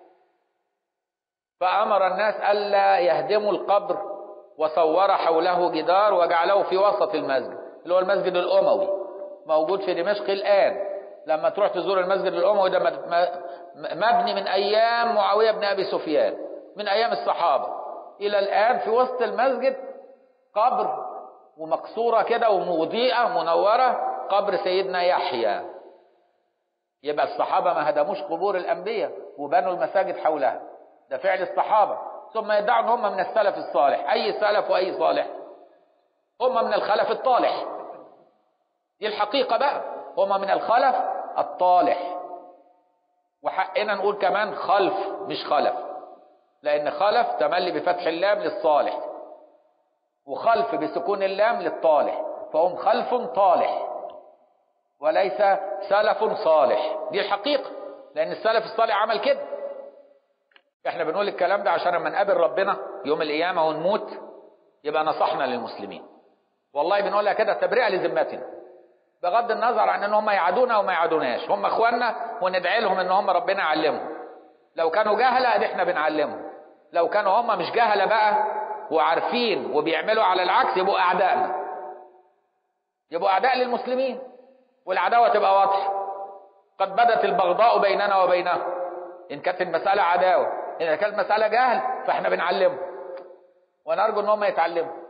فأمر الناس ألا يهدموا القبر وصور حوله جدار وجعله في وسط المسجد اللي هو المسجد الأموي موجود في دمشق الآن لما تروح تزور المسجد الأموي ده مبني من أيام معاوية بن أبي سفيان من أيام الصحابة إلى الآن في وسط المسجد قبر ومقصورة كده ومضيئة منورة قبر سيدنا يحيى يبقى الصحابة ما هدموش قبور الأنبياء وبنوا المساجد حولها ده فعل الصحابة ثم يدعوا ان هم من السلف الصالح أي سلف وأي صالح هم من الخلف الطالح دي الحقيقة بقى هم من الخلف الطالح وحقنا نقول كمان خلف مش خلف لأن خلف تملي بفتح اللام للصالح وخلف بسكون اللام للطالح فهم خلف طالح وليس سلف صالح دي الحقيقة لأن السلف الصالح عمل كده احنا بنقول الكلام ده عشان لما نقابل ربنا يوم القيامة ونموت يبقى نصحنا للمسلمين والله بنقولها كده تبرئة لذمتنا بغض النظر عن ان هم يعادونا وما يعادوناش هم اخواننا وندعي لهم ان هم ربنا يعلمهم لو كانوا جهلة ادي احنا بنعلمهم لو كانوا هم مش جهلة بقى وعارفين وبيعملوا على العكس يبقوا اعدائنا يبقوا اعداء للمسلمين والعداوة تبقى واضحة قد بدت البغضاء بيننا وبينهم ان كانت المسألة عداوة ان كانت مسألة جهل فاحنا بنعلمهم ونرجو ان هم يتعلموا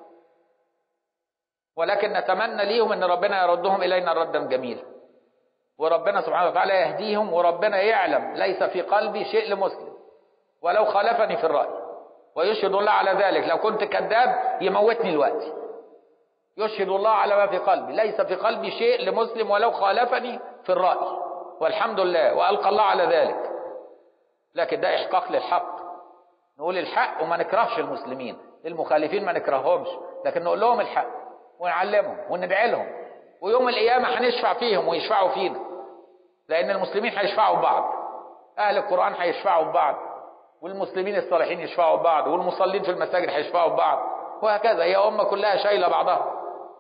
ولكن نتمنى ليهم ان ربنا يردهم الينا ردا جميلا وربنا سبحانه وتعالى يهديهم وربنا يعلم ليس في قلبي شيء لمسلم ولو خالفني في الرأي ويشهد الله على ذلك لو كنت كذاب يموتني الوقت يشهد الله على ما في قلبي ليس في قلبي شيء لمسلم ولو خالفني في الرأي والحمد لله وألقى الله على ذلك لكن ده إحقاق للحق نقول الحق وما نكرهش المسلمين المخالفين ما نكرههمش لكن نقول لهم الحق ونعلمهم وندعي لهم ويوم القيامة هنشفع فيهم ويشفعوا فينا لأن المسلمين هيشفعوا ببعض أهل القرآن هيشفعوا ببعض والمسلمين الصالحين يشفعوا ببعض والمصلين في المساجد هيشفعوا ببعض وهكذا هي أمة كلها شايلة بعضها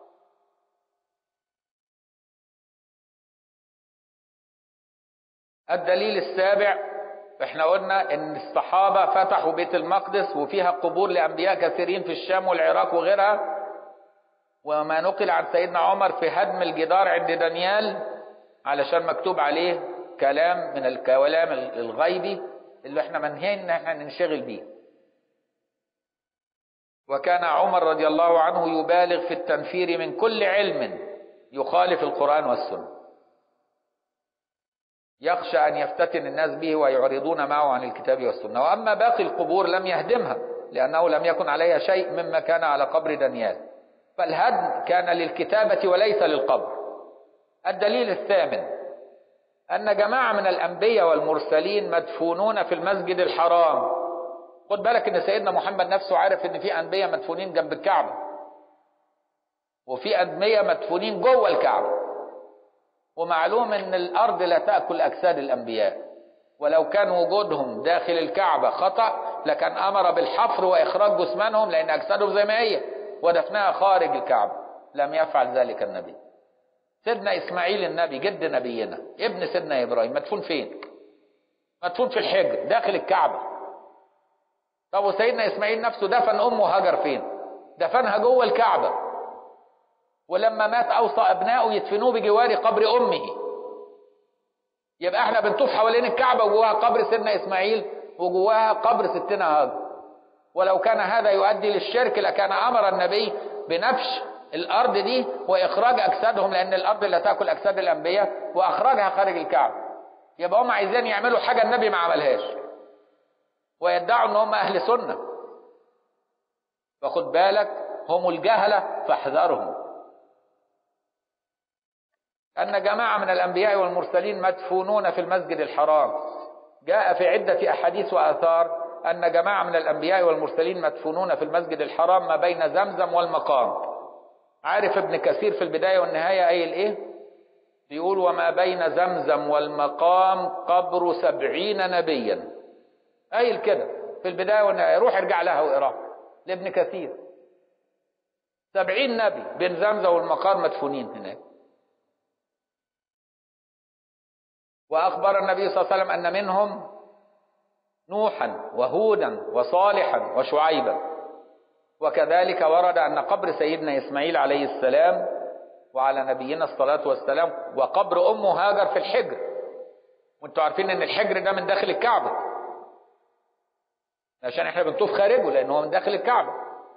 الدليل السابع احنا قلنا ان الصحابة فتحوا بيت المقدس وفيها قبور لأنبياء كثيرين في الشام والعراق وغيرها وما نقل عن سيدنا عمر في هدم الجدار عند دانيال علشان مكتوب عليه كلام من الكلام الغيبي اللي احنا منهيين ان احنا ننشغل بيه وكان عمر رضي الله عنه يبالغ في التنفير من كل علم يخالف القرآن والسنة يخشى أن يفتتن الناس به ويعرضون معه عن الكتاب والسنة وأما باقي القبور لم يهدمها لأنه لم يكن عليها شيء مما كان على قبر دانيال فالهدم كان للكتابة وليس للقبر الدليل الثامن أن جماعة من الأنبياء والمرسلين مدفونون في المسجد الحرام خد بالك ان سيدنا محمد نفسه عارف ان في انبياء مدفونين جنب الكعبه وفي انبياء مدفونين جوه الكعبه ومعلوم ان الارض لا تاكل اجساد الانبياء ولو كان وجودهم داخل الكعبه خطا لكان امر بالحفر واخراج جثمانهم لان اجسادهم زي ما هي ودفنها خارج الكعبه لم يفعل ذلك النبي سيدنا اسماعيل النبي جد نبينا ابن سيدنا ابراهيم مدفون فين مدفون في الحجر داخل الكعبه طب وسيدنا اسماعيل نفسه دفن امه هاجر فين دفنها جوه الكعبه ولما مات اوصى ابنائه يدفنوه بجوار قبر امه يبقى احنا بنطوف حوالين الكعبه وجواها قبر سيدنا اسماعيل وجواها قبر ستنا هاجر ولو كان هذا يؤدي للشرك لكان امر النبي بنبش الارض دي واخراج اجسادهم لان الارض لا تاكل اجساد الانبياء واخراجها خارج الكعبه يبقى هم عايزين يعملوا حاجه النبي ما عملهاش ويدعوا ان هم اهل سنه فخد بالك هم الجهله فاحذرهم ان جماعه من الانبياء والمرسلين مدفونون في المسجد الحرام جاء في عده احاديث واثار ان جماعه من الانبياء والمرسلين مدفونون في المسجد الحرام ما بين زمزم والمقام عارف ابن كثير في البدايه والنهايه قايل ايه بيقول وما بين زمزم والمقام قبر سبعين نبيا قايل كده في البداية والنهاية روح ارجع لها واقراها لابن كثير سبعين نبي بين زمزم والمقام مدفونين هناك وأخبر النبي صلى الله عليه وسلم أن منهم نوحا وهودا وصالحا وشعيبا وكذلك ورد أن قبر سيدنا إسماعيل عليه السلام وعلى نبينا الصلاة والسلام وقبر أمه هاجر في الحجر وانتوا عارفين ان الحجر ده من داخل الكعبة عشان احنا بنطوف خارجه لانه هو من داخل الكعبة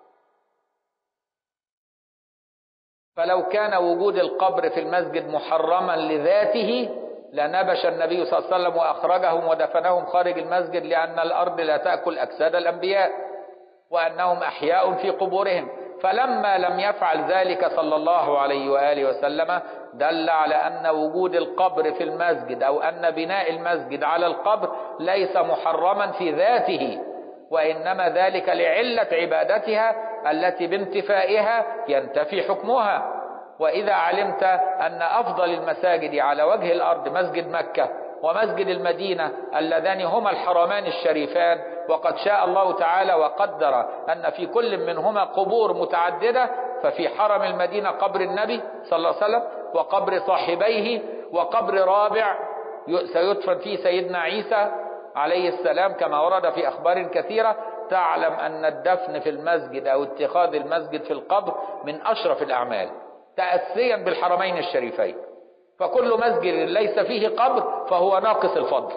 فلو كان وجود القبر في المسجد محرما لذاته لنبش النبي صلى الله عليه وسلم واخرجهم ودفنهم خارج المسجد لان الارض لا تاكل اجساد الانبياء وانهم احياء في قبورهم فلما لم يفعل ذلك صلى الله عليه واله وسلم دل على ان وجود القبر في المسجد او ان بناء المسجد على القبر ليس محرما في ذاته وانما ذلك لعله عبادتها التي بانتفائها ينتفي حكمها واذا علمت ان افضل المساجد على وجه الارض مسجد مكه ومسجد المدينه اللذان هما الحرمان الشريفان وقد شاء الله تعالى وقدر ان في كل منهما قبور متعدده ففي حرم المدينه قبر النبي صلى الله عليه وسلم وقبر صاحبيه وقبر رابع سيدفن فيه سيدنا عيسى عليه السلام كما ورد في اخبار كثيره تعلم ان الدفن في المسجد او اتخاذ المسجد في القبر من اشرف الاعمال تاسيا بالحرمين الشريفين فكل مسجد ليس فيه قبر فهو ناقص الفضل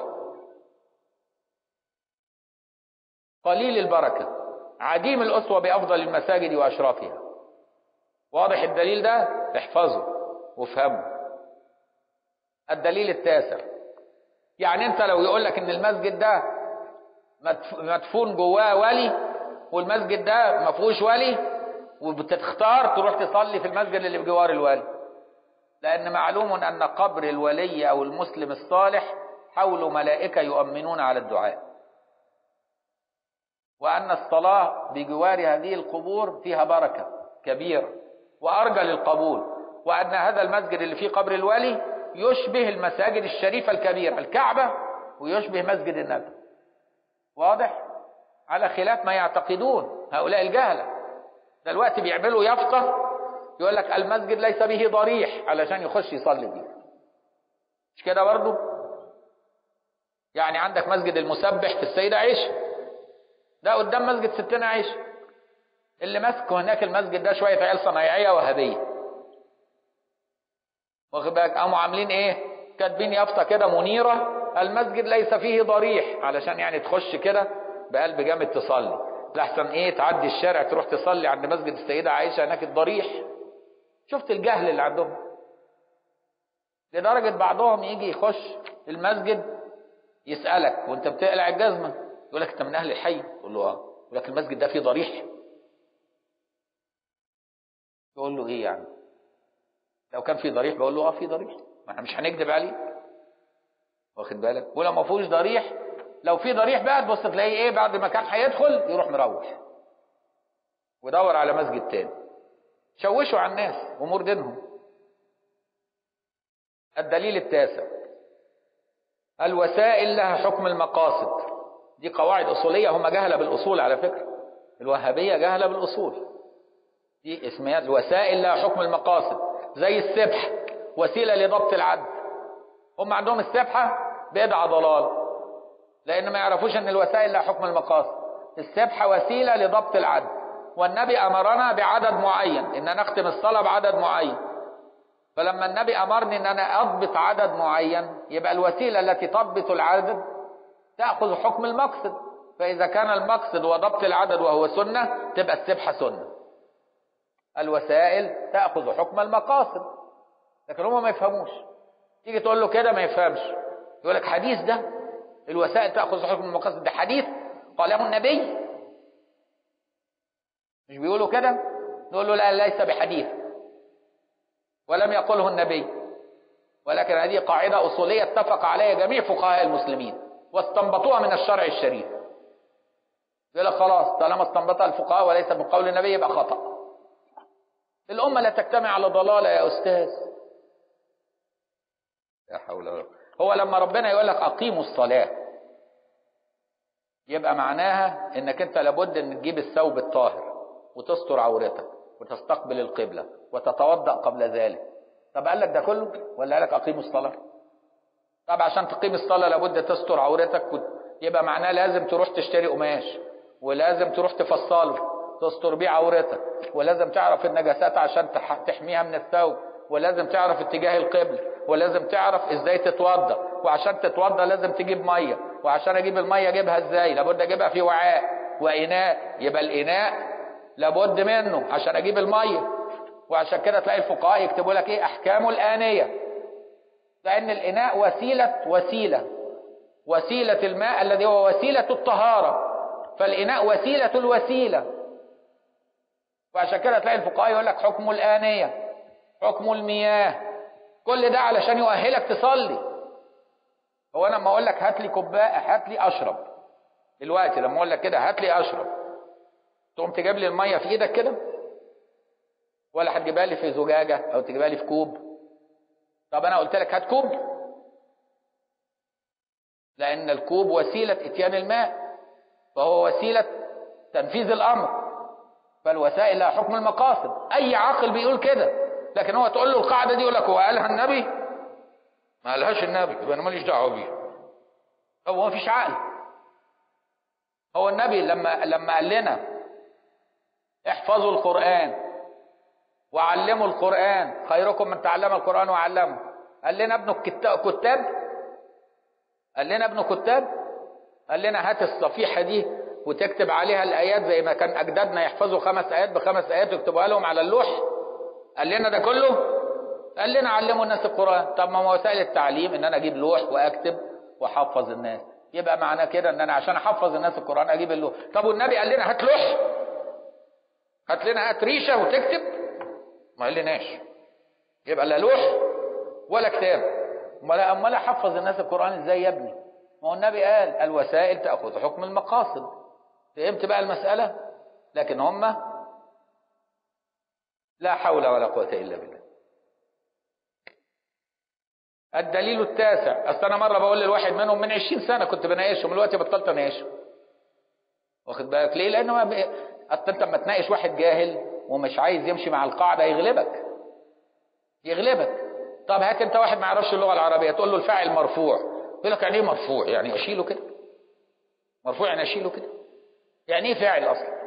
قليل البركه عديم الاسوه بافضل المساجد واشرافها واضح الدليل ده احفظه وافهمه الدليل التاسع يعني انت لو يقول لك ان المسجد ده مدفون جواه ولي والمسجد ده ما فيهوش ولي وبتختار تروح تصلي في المسجد اللي بجوار الولي لان معلوم ان قبر الولي او المسلم الصالح حوله ملائكه يؤمنون على الدعاء وان الصلاه بجوار هذه القبور فيها بركه كبيره وارجى للقبول وان هذا المسجد اللي فيه قبر الولي يشبه المساجد الشريفه الكبيره الكعبه ويشبه مسجد النبي واضح على خلاف ما يعتقدون هؤلاء الجهله دلوقتي بيعملوا يافطه يقول لك المسجد ليس به ضريح علشان يخش يصلي فيه مش كده برضه يعني عندك مسجد المسبح في السيدة عائشة ده قدام مسجد ستنا عائشة اللي ماسكه هناك المسجد ده شوية عيال صنايعية وهابية واخد بالك قاموا عاملين ايه كاتبين يافطه كده منيره المسجد ليس فيه ضريح علشان يعني تخش كده بقلب جامد تصلي لحسن ايه تعدي الشارع تروح تصلي عند مسجد السيده عائشه هناك الضريح شفت الجهل اللي عندهم لدرجه بعضهم يجي يخش المسجد يسالك وانت بتقلع الجزمه يقول لك انت من اهل الحي تقول له اه يقول لك المسجد ده فيه ضريح تقول له ايه يعني لو كان في ضريح بقول له اه في ضريح ما احنا مش هنكذب عليه واخد بالك ولو ما فيهوش ضريح لو في ضريح بقى تبص تلاقيه ايه بعد ما كان هيدخل يروح مروح ودور على مسجد تاني شوشوا على الناس امور دينهم الدليل التاسع الوسائل لها حكم المقاصد دي قواعد اصوليه هم جهله بالاصول على فكره الوهابيه جهله بالاصول دي اسمها الوسائل لها حكم المقاصد زي السبح وسيله لضبط العد هم عندهم السبحه بدعه ضلال لان ما يعرفوش ان الوسائل لها حكم المقاصد السبحه وسيله لضبط العد والنبي امرنا بعدد معين ان نختم الصلاه بعدد معين فلما النبي امرني ان انا اضبط عدد معين يبقى الوسيله التي تضبط العدد تاخذ حكم المقصد فاذا كان المقصد هو ضبط العدد وهو سنه تبقى السبحه سنه الوسائل تاخذ حكم المقاصد لكن هم ما يفهموش تيجي تقول له كده ما يفهمش يقول لك حديث ده الوسائل تاخذ حكم المقاصد ده حديث قاله النبي مش بيقولوا كده نقول له لا ليس بحديث ولم يقله النبي ولكن هذه قاعدة أصولية اتفق عليها جميع فقهاء المسلمين واستنبطوها من الشرع الشريف يقول لك خلاص طالما استنبطها الفقهاء وليس من قول النبي يبقى خطأ الأمة لا تجتمع على ضلالة يا أستاذ لا حول ولا هو لما ربنا يقول لك أقيموا الصلاة يبقى معناها انك انت لابد ان تجيب الثوب الطاهر وتستر عورتك وتستقبل القبلة وتتوضأ قبل ذلك طب قال لك ده كله ولا قال لك أقيموا الصلاة طب عشان تقيم الصلاة لابد تستر عورتك و... يبقى معناه لازم تروح تشتري قماش ولازم تروح تفصله تستر بيه عورتك ولازم تعرف النجاسات عشان تح... تحميها من الثوب ولازم تعرف اتجاه القبل ولازم تعرف ازاي تتوضا وعشان تتوضا لازم تجيب ميه وعشان اجيب الميه اجيبها ازاي لابد اجيبها في وعاء واناء يبقى الاناء لابد منه عشان اجيب الميه وعشان كده تلاقي الفقهاء يكتبوا لك ايه احكام الانيه لان الاناء وسيله وسيله وسيله الماء الذي هو وسيله الطهاره فالاناء وسيله الوسيله وعشان كده تلاقي الفقهاء يقول لك حكم الانيه حكم المياه كل ده علشان يؤهلك تصلي هو انا لما اقول لك هات لي كوبايه هات لي اشرب دلوقتي لما اقول لك كده هات لي اشرب تقوم تجيب لي الميه في ايدك كده ولا هتجيبها لي في زجاجه او تجيبها لي في كوب طب انا قلت لك هات كوب لان الكوب وسيله اتيان الماء فهو وسيله تنفيذ الامر فالوسائل لها حكم المقاصد اي عاقل بيقول كده لكن هو تقول له القاعده دي يقول لك هو قالها النبي ما قالهاش النبي يبقى انا ماليش دعوه بيها هو ما فيش عقل هو النبي لما لما قال لنا احفظوا القران وعلموا القران خيركم من تعلم القران وعلمه قال لنا ابن كتاب قال لنا ابن كتاب قال لنا هات الصفيحه دي وتكتب عليها الايات زي ما كان اجدادنا يحفظوا خمس ايات بخمس ايات ويكتبوها لهم على اللوح قال لنا ده كله قال لنا علموا الناس القرآن طب ما وسائل التعليم ان انا اجيب لوح واكتب واحفظ الناس يبقى معنى كده ان انا عشان احفظ الناس القرآن اجيب اللوح طب والنبي قال لنا هات لوح هات لنا هات ريشة وتكتب ما قال لناش يبقى لا لوح ولا كتاب امال امال احفظ الناس القرآن ازاي يا ابني ما هو النبي قال الوسائل تأخذ حكم المقاصد فهمت بقى المسألة لكن هم لا حول ولا قوة إلا بالله الدليل التاسع أصل أنا مرة بقول للواحد منهم من عشرين سنة كنت بناقشهم دلوقتي بطلت أناقشهم واخد بالك ليه؟ لأنه ما ب... أصل أنت لما تناقش واحد جاهل ومش عايز يمشي مع القاعدة يغلبك يغلبك طب هات أنت واحد ما يعرفش اللغة العربية تقول له الفاعل مرفوع يقول لك يعني إيه مرفوع؟ يعني أشيله كده مرفوع يعني أشيله كده يعني إيه فاعل أصلا؟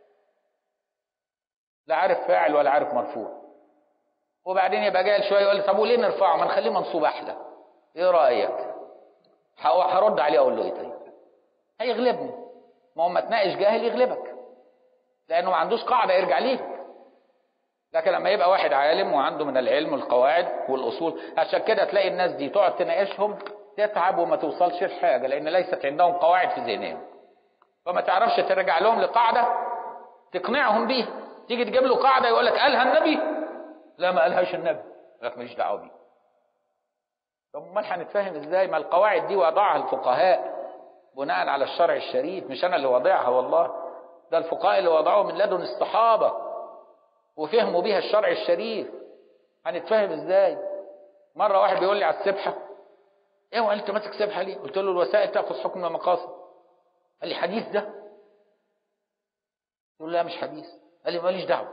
لا عارف فاعل ولا عارف مرفوع وبعدين يبقى جاهل شويه يقول لي طب وليه نرفعه ما نخليه منصوب احلى ايه رايك ه- هرد عليه اقول له ايه طيب هيغلبني ما هو ما تناقش جاهل يغلبك لانه ما عندوش قاعده يرجع ليها لكن لما يبقى واحد عالم وعنده من العلم والقواعد والاصول عشان كده تلاقي الناس دي تقعد تناقشهم تتعب وما توصلش لحاجه لان ليست عندهم قواعد في ذهنهم فما تعرفش ترجع لهم لقاعده تقنعهم بيها تيجي تجيب له قاعده يقول لك قالها النبي لا ما قالهاش النبي يقول لك ماليش دعوه بيه طب امال هنتفاهم ازاي ما القواعد دي وضعها الفقهاء بناء على الشرع الشريف مش انا اللي واضعها والله ده الفقهاء اللي وضعوها من لدن الصحابه وفهموا بيها الشرع الشريف هنتفاهم ازاي مره واحد بيقول لي على السبحه ايه وقال انت ماسك سبحه ليه قلت له الوسائل تاخذ حكم المقاصد قال لي حديث ده قلت له لا مش حديث قال لي ماليش دعوه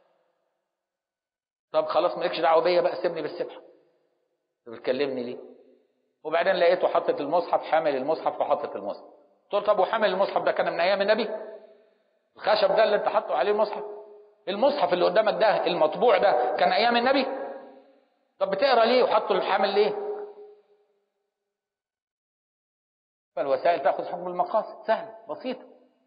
طب خلاص مالكش دعوه بيا بقى سيبني بالسبحه انت بتكلمني ليه وبعدين لقيته حاطط المصحف حامل المصحف وحاطط المصحف قلت له طب وحامل المصحف ده كان من ايام النبي الخشب ده اللي انت حاطه عليه المصحف المصحف اللي قدامك ده المطبوع ده كان ايام النبي طب بتقرا ليه وحطه الحامل ليه فالوسائل تاخذ حكم المقاصد سهل بسيطه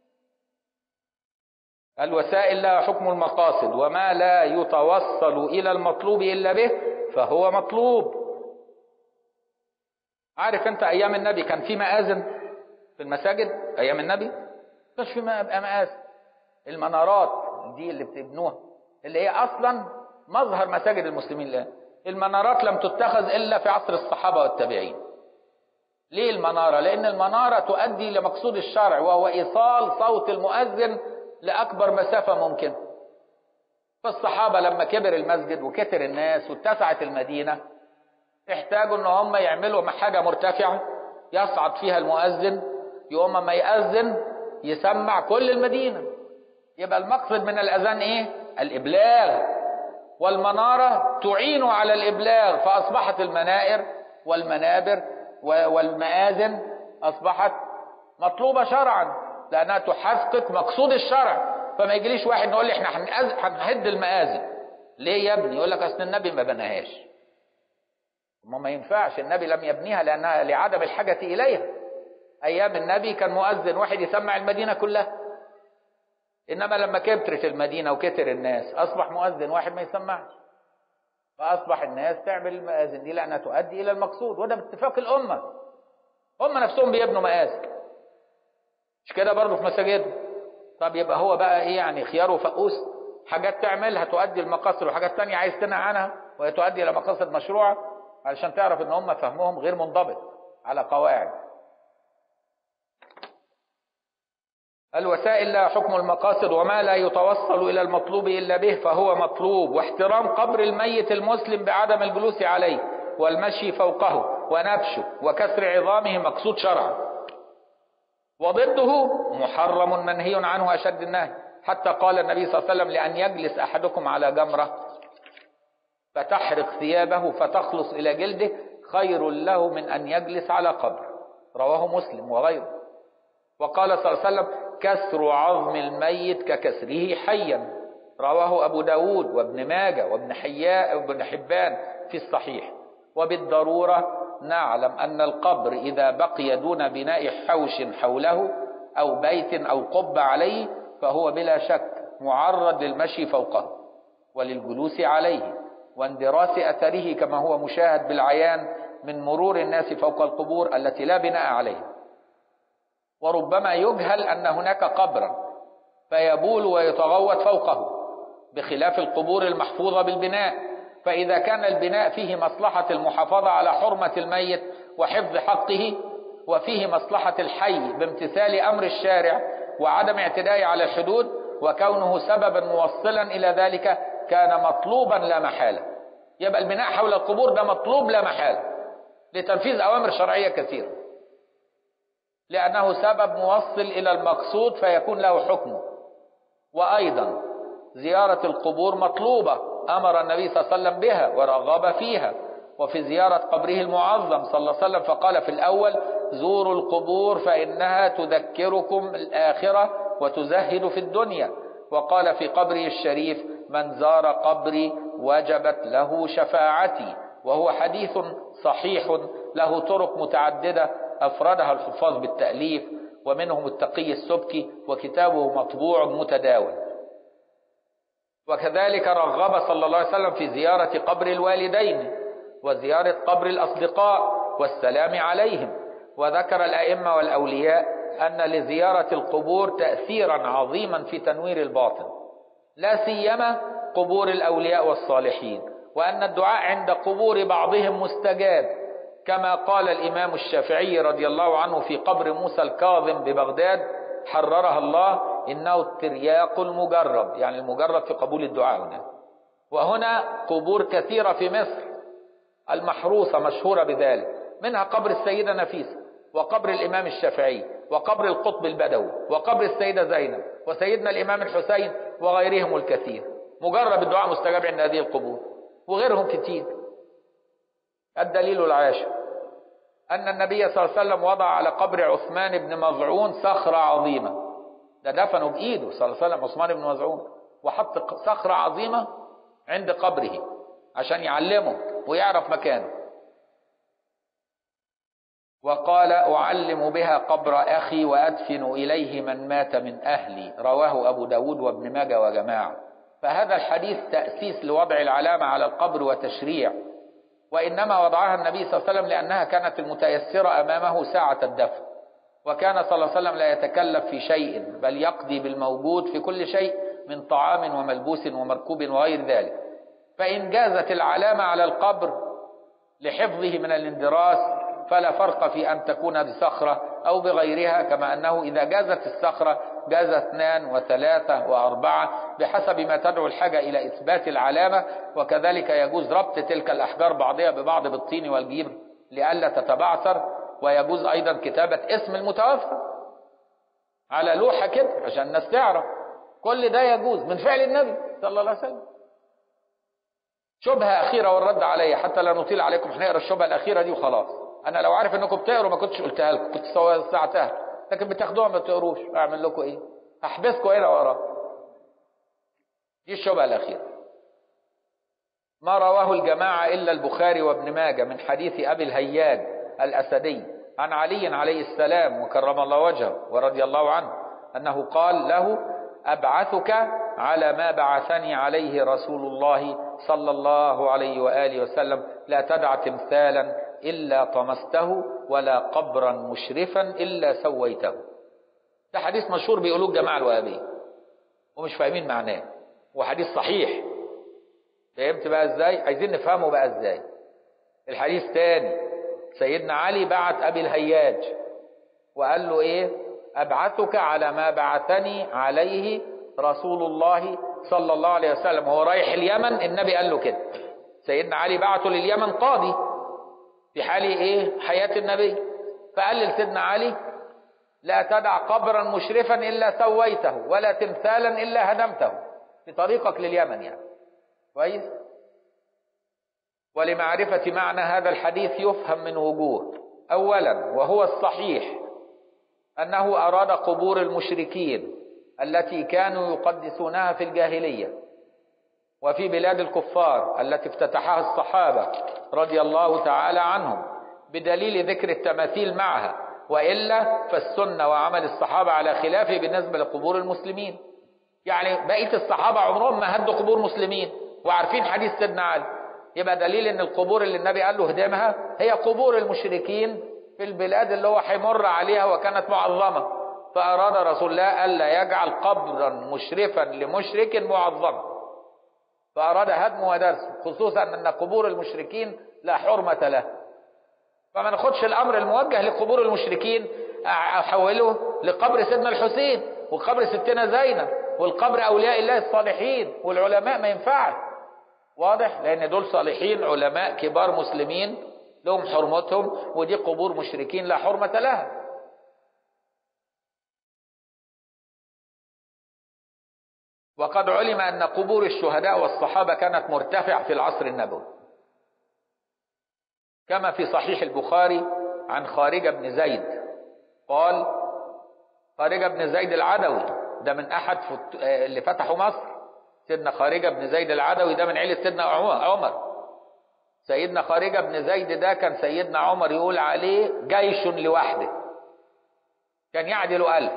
الوسائل لها حكم المقاصد وما لا يتوصل الى المطلوب الا به فهو مطلوب عارف انت ايام النبي كان في مآذن في المساجد ايام النبي كانش في مآذن المنارات دي اللي بتبنوها اللي هي اصلا مظهر مساجد المسلمين الان المنارات لم تتخذ الا في عصر الصحابه والتابعين ليه المناره لان المناره تؤدي لمقصود الشرع وهو ايصال صوت المؤذن لاكبر مسافه ممكنه فالصحابه لما كبر المسجد وكتر الناس واتسعت المدينه احتاجوا ان هم يعملوا حاجه مرتفعه يصعد فيها المؤذن يقوم ما يأذن يسمع كل المدينه يبقى المقصد من الاذان ايه الابلاغ والمناره تعين على الابلاغ فاصبحت المنائر والمنابر والمآذن اصبحت مطلوبه شرعا لانها تحقق مقصود الشرع فما يجيليش واحد يقول لي احنا هنهد المآذن ليه يا ابني يقول لك اصل النبي ما بناهاش ما ما ينفعش النبي لم يبنيها لانها لعدم الحاجه اليها ايام النبي كان مؤذن واحد يسمع المدينه كلها انما لما كبرت المدينه وكتر الناس اصبح مؤذن واحد ما يسمعش فاصبح الناس تعمل المآذن دي لانها تؤدي الى المقصود وده باتفاق الامه هم نفسهم بيبنوا مآذن مش كده برضه في مساجدهم طب يبقى هو بقى ايه يعني خيار وفقوس حاجات تعملها تؤدي المقاصد وحاجات تانية عايز تنهى عنها وهي تؤدي الى مقاصد مشروعه علشان تعرف ان هم فهمهم غير منضبط على قواعد الوسائل لها حكم المقاصد وما لا يتوصل الى المطلوب الا به فهو مطلوب واحترام قبر الميت المسلم بعدم الجلوس عليه والمشي فوقه ونبشه وكسر عظامه مقصود شرعا وضده محرم منهي عنه اشد النهي حتى قال النبي صلى الله عليه وسلم لان يجلس احدكم على جمره فتحرق ثيابه فتخلص الى جلده خير له من ان يجلس على قبر رواه مسلم وغيره وقال صلى الله عليه وسلم كسر عظم الميت ككسره حيا رواه أبو داود وابن ماجة وابن, حياء وابن حبان في الصحيح وبالضرورة نعلم أن القبر إذا بقي دون بناء حوش حوله أو بيت أو قبة عليه فهو بلا شك معرض للمشي فوقه وللجلوس عليه واندراس أثره كما هو مشاهد بالعيان من مرور الناس فوق القبور التي لا بناء عليها وربما يجهل أن هناك قبرا فيبول ويتغوط فوقه بخلاف القبور المحفوظة بالبناء فإذا كان البناء فيه مصلحة المحافظة على حرمة الميت وحفظ حقه وفيه مصلحة الحي بامتثال أمر الشارع وعدم اعتداء على الحدود وكونه سببا موصلا إلى ذلك كان مطلوبا لا محالة يبقى البناء حول القبور ده مطلوب لا محالة لتنفيذ أوامر شرعية كثيرة لأنه سبب موصل إلى المقصود فيكون له حكمه وأيضا زيارة القبور مطلوبة أمر النبي صلى الله عليه وسلم بها ورغب فيها وفي زيارة قبره المعظم صلى الله عليه وسلم فقال في الأول زوروا القبور فإنها تذكركم الآخرة وتزهد في الدنيا وقال في قبره الشريف من زار قبري وجبت له شفاعتي وهو حديث صحيح له طرق متعددة أفردها الحفاظ بالتأليف ومنهم التقي السبكي وكتابه مطبوع متداول وكذلك رغب صلى الله عليه وسلم في زيارة قبر الوالدين وزيارة قبر الأصدقاء والسلام عليهم وذكر الأئمة والأولياء أن لزيارة القبور تأثيرا عظيما في تنوير الباطن لا سيما قبور الأولياء والصالحين وأن الدعاء عند قبور بعضهم مستجاب كما قال الإمام الشافعي رضي الله عنه في قبر موسى الكاظم ببغداد حررها الله إنه الترياق المجرب يعني المجرب في قبول الدعاء هنا وهنا قبور كثيرة في مصر المحروسة مشهورة بذلك منها قبر السيدة نفيسة وقبر الإمام الشافعي وقبر القطب البدوي وقبر السيدة زينب وسيدنا الإمام الحسين وغيرهم الكثير مجرب الدعاء مستجاب عند هذه القبور وغيرهم كتير الدليل العاشر أن النبي صلى الله عليه وسلم وضع على قبر عثمان بن مظعون صخرة عظيمة ده دفنه بإيده صلى الله عليه وسلم عثمان بن مظعون وحط صخرة عظيمة عند قبره عشان يعلمه ويعرف مكانه وقال أعلم بها قبر أخي وأدفن إليه من مات من أهلي رواه أبو داود وابن ماجه وجماعة فهذا الحديث تأسيس لوضع العلامة على القبر وتشريع وإنما وضعها النبي صلى الله عليه وسلم لأنها كانت المتيسرة أمامه ساعة الدفن وكان صلى الله عليه وسلم لا يتكلف في شيء بل يقضي بالموجود في كل شيء من طعام وملبوس ومركوب وغير ذلك فإن جازت العلامة على القبر لحفظه من الاندراس فلا فرق في أن تكون بصخرة أو بغيرها كما أنه إذا جازت الصخرة جاز اثنان وثلاثة وأربعة بحسب ما تدعو الحاجة إلى إثبات العلامة وكذلك يجوز ربط تلك الأحجار بعضها ببعض بالطين والجير لئلا تتبعثر ويجوز أيضا كتابة اسم المتوفى على لوحة كده عشان الناس تعرف كل ده يجوز من فعل النبي صلى الله عليه وسلم شبهة أخيرة والرد عليها حتى لا نطيل عليكم احنا نقرا الشبهة الأخيرة دي وخلاص أنا لو عارف إنكم بتقروا ما كنتش قلتها لكم كنت ساعتها لكن بتاخدوها ما بتقروش أعمل لكم إيه؟ هحبسكم هنا ورا دي الشبهة الأخيرة ما رواه الجماعة إلا البخاري وابن ماجه من حديث أبي الهياج الأسدي عن علي عليه السلام وكرم الله وجهه ورضي الله عنه أنه قال له أبعثك على ما بعثني عليه رسول الله صلى الله عليه وآله وسلم لا تدع تمثالا إلا طمسته ولا قبرا مشرفا إلا سويته ده حديث مشهور بيقولوه الجماعة الوهابية ومش فاهمين معناه وحديث صحيح فهمت بقى ازاي عايزين نفهمه بقى ازاي الحديث تاني سيدنا علي بعت أبي الهياج وقال له إيه أبعثك على ما بعثني عليه رسول الله صلى الله عليه وسلم وهو رايح اليمن النبي قال له كده سيدنا علي بعته لليمن قاضي في حال ايه حياة النبي فقال لسيدنا علي لا تدع قبرا مشرفا الا سويته ولا تمثالا الا هدمته في طريقك لليمن يعني كويس ولمعرفة معنى هذا الحديث يفهم من وجوه اولا وهو الصحيح انه اراد قبور المشركين التي كانوا يقدسونها في الجاهليه وفي بلاد الكفار التي افتتحها الصحابة رضي الله تعالى عنهم بدليل ذكر التماثيل معها وإلا فالسنة وعمل الصحابة على خلافه بالنسبة لقبور المسلمين يعني بقية الصحابة عمرهم ما هدوا قبور مسلمين وعارفين حديث سيدنا علي يبقى دليل ان القبور اللي النبي قال له هدمها هي قبور المشركين في البلاد اللي هو هيمر عليها وكانت معظمة فأراد رسول الله ألا يجعل قبرا مشرفا لمشرك معظما فأراد هدمه ودرسه خصوصا أن قبور المشركين لا حرمة له فما ناخدش الأمر الموجه لقبور المشركين أحوله لقبر سيدنا الحسين وقبر ستنا زينب والقبر أولياء الله الصالحين والعلماء ما ينفعش واضح لأن دول صالحين علماء كبار مسلمين لهم حرمتهم ودي قبور مشركين لا حرمة لها وقد علم أن قبور الشهداء والصحابة كانت مرتفعة في العصر النبوي كما في صحيح البخاري عن خارجة بن زيد قال خارجة بن زيد العدوي ده من أحد فت... اللي فتحوا مصر سيدنا خارجة بن زيد العدوي ده من عيلة سيدنا عمر سيدنا خارجة بن زيد ده كان سيدنا عمر يقول عليه جيش لوحده كان يعدل ألف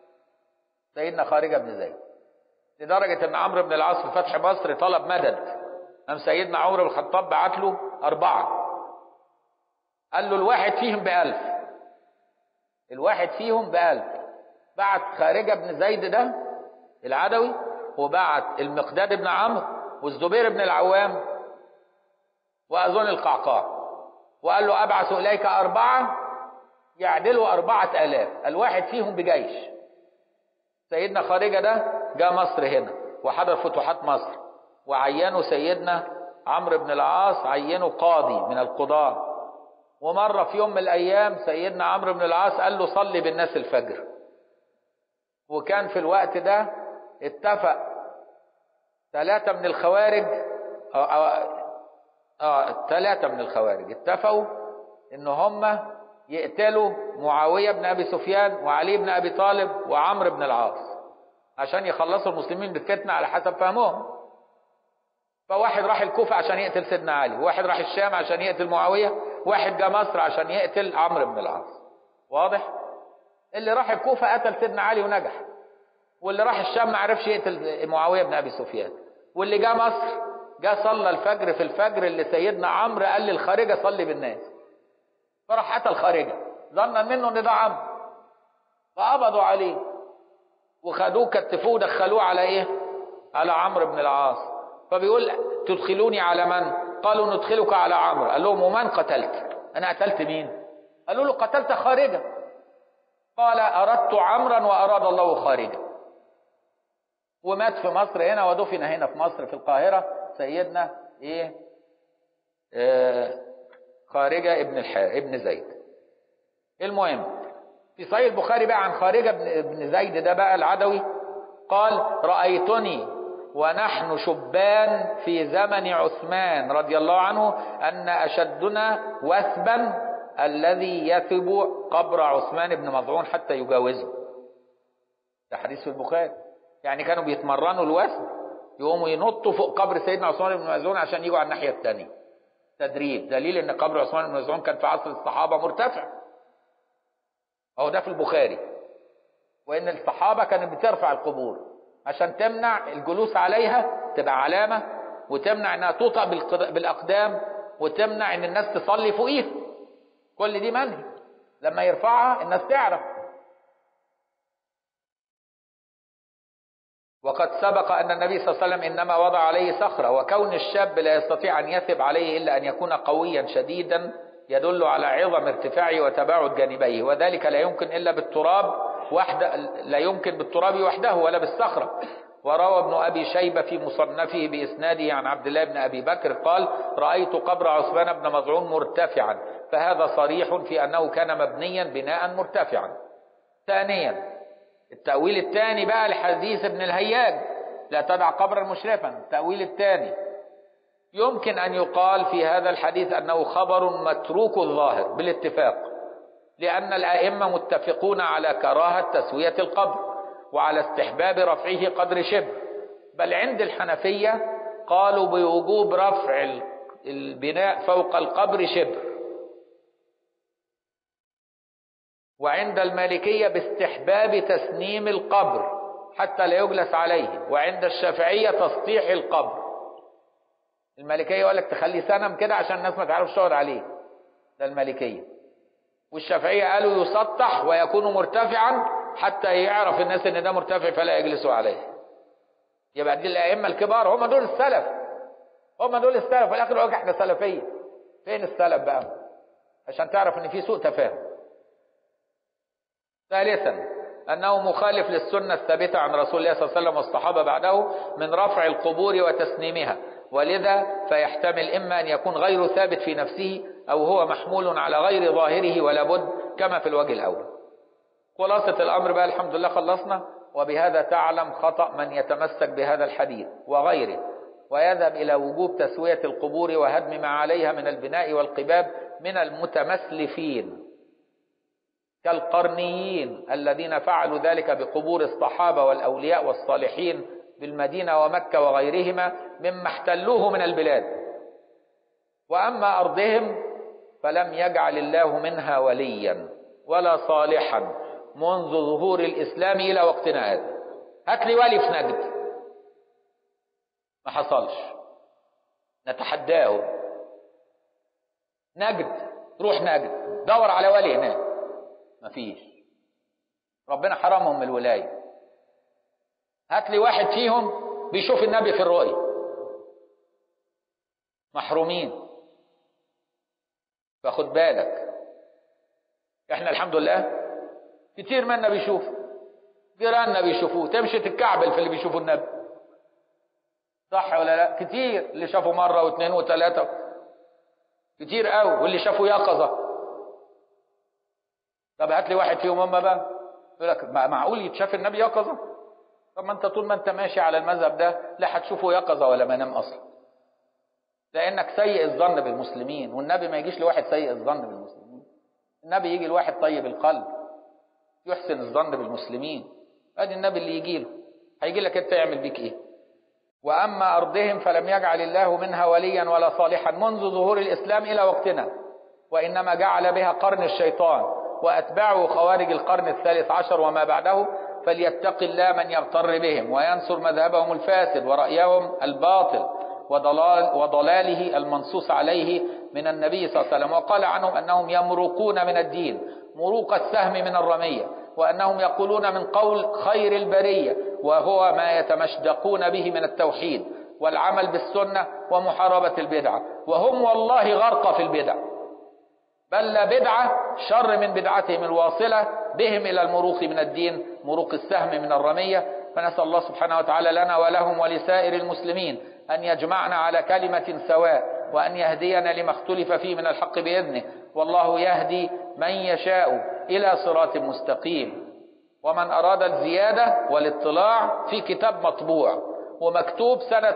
سيدنا خارجة بن زيد لدرجة أن عمرو بن العاص في فتح مصر طلب مدد قام سيدنا عمر بن الخطاب بعت له أربعة قال له الواحد فيهم بألف الواحد فيهم بألف بعت خارجة بن زيد ده العدوي وبعت المقداد بن عمرو والزبير بن العوام وأظن القعقاع وقال له أبعث إليك أربعة يعدلوا أربعة آلاف الواحد فيهم بجيش سيدنا خارجة ده جاء مصر هنا وحضر فتوحات مصر وعينوا سيدنا عمرو بن العاص عينه قاضي من القضاة ومرة في يوم من الأيام سيدنا عمرو بن العاص قال له صلي بالناس الفجر وكان في الوقت ده اتفق ثلاثة من الخوارج أو أو اه ثلاثة من الخوارج اتفقوا ان هم يقتلوا معاوية بن ابي سفيان وعلي بن ابي طالب وعمرو بن العاص عشان يخلصوا المسلمين بالفتنة على حسب فهمهم فواحد راح الكوفة عشان يقتل سيدنا علي واحد راح الشام عشان يقتل معاوية واحد جاء مصر عشان يقتل عمرو بن العاص واضح اللي راح الكوفة قتل سيدنا علي ونجح واللي راح الشام ما عرفش يقتل معاوية بن ابي سفيان واللي جاء مصر جاء صلى الفجر في الفجر اللي سيدنا عمرو قال للخارجه صلي بالناس فراح اتى الخارجه ظنا منه ان ده عمرو فقبضوا عليه وخدوه كتفوه ودخلوه على ايه على عمرو بن العاص فبيقول تدخلوني على من قالوا ندخلك على عمرو قال لهم ومن قتلت انا قتلت مين قالوا له قتلت خارجه قال اردت عمرا واراد الله خارجه ومات في مصر هنا ودفن هنا في مصر في القاهره سيدنا ايه آه خارجة ابن الح... ابن زيد المهم في صحيح البخاري بقى عن خارجة ابن, ابن زيد ده بقى العدوي قال رأيتني ونحن شبان في زمن عثمان رضي الله عنه أن أشدنا وثبا الذي يثب قبر عثمان بن مظعون حتى يجاوزه ده حديث في البخاري يعني كانوا بيتمرنوا الوثب يقوموا ينطوا فوق قبر سيدنا عثمان بن مزعون عشان يجوا على الناحيه الثانيه تدريب دليل ان قبر عثمان بن مزعون كان في عصر الصحابه مرتفع اهو ده في البخاري وان الصحابه كانت بترفع القبور عشان تمنع الجلوس عليها تبقى علامه وتمنع انها توطأ بالاقدام وتمنع ان الناس تصلي فوقيها كل دي منهي لما يرفعها الناس تعرف وقد سبق أن النبي صلى الله عليه وسلم إنما وضع عليه صخرة وكون الشاب لا يستطيع أن يثب عليه إلا أن يكون قويا شديدا يدل على عظم ارتفاعه وتباعد جانبيه وذلك لا يمكن إلا بالتراب وحده لا يمكن بالتراب وحده ولا بالصخرة وروى ابن أبي شيبة في مصنفه بإسناده عن عبد الله بن أبي بكر قال رأيت قبر عثمان بن مظعون مرتفعا فهذا صريح في أنه كان مبنيا بناء مرتفعا ثانيا التأويل الثاني بقى لحديث ابن الهياج لا تدع قبرا مشرفا التأويل الثاني يمكن أن يقال في هذا الحديث أنه خبر متروك الظاهر بالاتفاق لأن الأئمة متفقون على كراهة تسوية القبر وعلى استحباب رفعه قدر شبر بل عند الحنفية قالوا بوجوب رفع البناء فوق القبر شبر وعند المالكية باستحباب تسنيم القبر حتى لا يجلس عليه وعند الشافعية تسطيح القبر المالكية يقول لك تخلي سنم كده عشان الناس ما تعرفش تقعد عليه ده المالكية والشافعية قالوا يسطح ويكون مرتفعا حتى يعرف الناس ان ده مرتفع فلا يجلسوا عليه يبقى دي الائمه الكبار هم دول السلف هم دول السلف في الاخر يقول احنا سلفيه فين السلف بقى عشان تعرف ان في سوء تفاهم ثالثا أنه مخالف للسنة الثابتة عن رسول الله صلى الله عليه وسلم والصحابة بعده من رفع القبور وتسنيمها ولذا فيحتمل إما أن يكون غير ثابت في نفسه أو هو محمول على غير ظاهره ولا بد كما في الوجه الأول خلاصة الأمر بقى الحمد لله خلصنا وبهذا تعلم خطأ من يتمسك بهذا الحديث وغيره ويذهب إلى وجوب تسوية القبور وهدم ما عليها من البناء والقباب من المتمسلفين كالقرنيين الذين فعلوا ذلك بقبور الصحابة والأولياء والصالحين بالمدينة ومكة وغيرهما مما احتلوه من البلاد وأما أرضهم فلم يجعل الله منها وليا ولا صالحا منذ ظهور الإسلام إلى وقتنا هذا هات لي ولي في نجد ما حصلش نتحداه نجد روح نجد دور على ولي هناك مفيش ربنا حرمهم من الولاية هات لي واحد فيهم بيشوف النبي في الرؤية محرومين فخد بالك احنا الحمد لله كتير منا بيشوف جيراننا بيشوفوه تمشي تتكعبل في اللي بيشوفوا النبي صح ولا لا كتير اللي شافوا مرة واثنين وثلاثة كتير قوي واللي شافوا يقظة طب هات لي واحد فيهم هم بقى يقول لك معقول يتشاف النبي يقظة طب ما انت طول ما انت ماشي على المذهب ده لا هتشوفه يقظة ولا منام اصلا لانك سيء الظن بالمسلمين والنبي ما يجيش لواحد سيء الظن بالمسلمين النبي يجي لواحد طيب القلب يحسن الظن بالمسلمين ادي النبي اللي يجي له هيجي لك انت يعمل بيك ايه واما ارضهم فلم يجعل الله منها وليا ولا صالحا منذ ظهور الاسلام الى وقتنا وانما جعل بها قرن الشيطان واتباعه خوارج القرن الثالث عشر وما بعده فليتق الله من يغتر بهم وينصر مذهبهم الفاسد ورأيهم الباطل وضلال وضلاله المنصوص عليه من النبي صلى الله عليه وسلم وقال عنهم أنهم يمرقون من الدين مروق السهم من الرمية وأنهم يقولون من قول خير البرية وهو ما يتمشدقون به من التوحيد والعمل بالسنة ومحاربة البدعة وهم والله غرق في البدع بل لا بدعة شر من بدعتهم الواصلة بهم إلى المروق من الدين مروق السهم من الرمية فنسأل الله سبحانه وتعالى لنا ولهم ولسائر المسلمين أن يجمعنا على كلمة سواء وأن يهدينا لما اختلف فيه من الحق بإذنه والله يهدي من يشاء إلى صراط مستقيم ومن أراد الزيادة والاطلاع في كتاب مطبوع ومكتوب سنة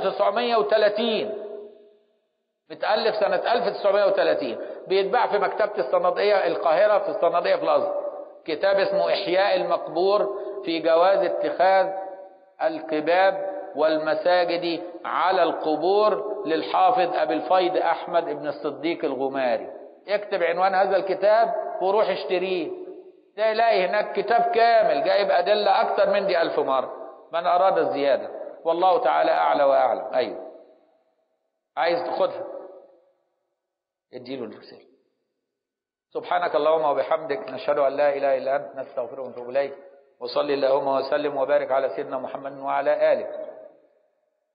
1930 متألف سنة 1930 بيتباع في مكتبة الصنادية القاهرة في الصنادية في الأزهر كتاب اسمه إحياء المقبور في جواز اتخاذ الكباب والمساجد على القبور للحافظ أبي الفيض أحمد بن الصديق الغماري اكتب عنوان هذا الكتاب وروح اشتريه تلاقي هناك كتاب كامل جايب أدلة أكثر من دي ألف مرة من أراد الزيادة والله تعالى أعلى وأعلم أيوه عايز تاخدها اديله الرسالة سبحانك اللهم وبحمدك نشهد أن لا إله إلا أنت نستغفرك ونتوب إليك وصلي اللهم وسلم وبارك على سيدنا محمد وعلى آله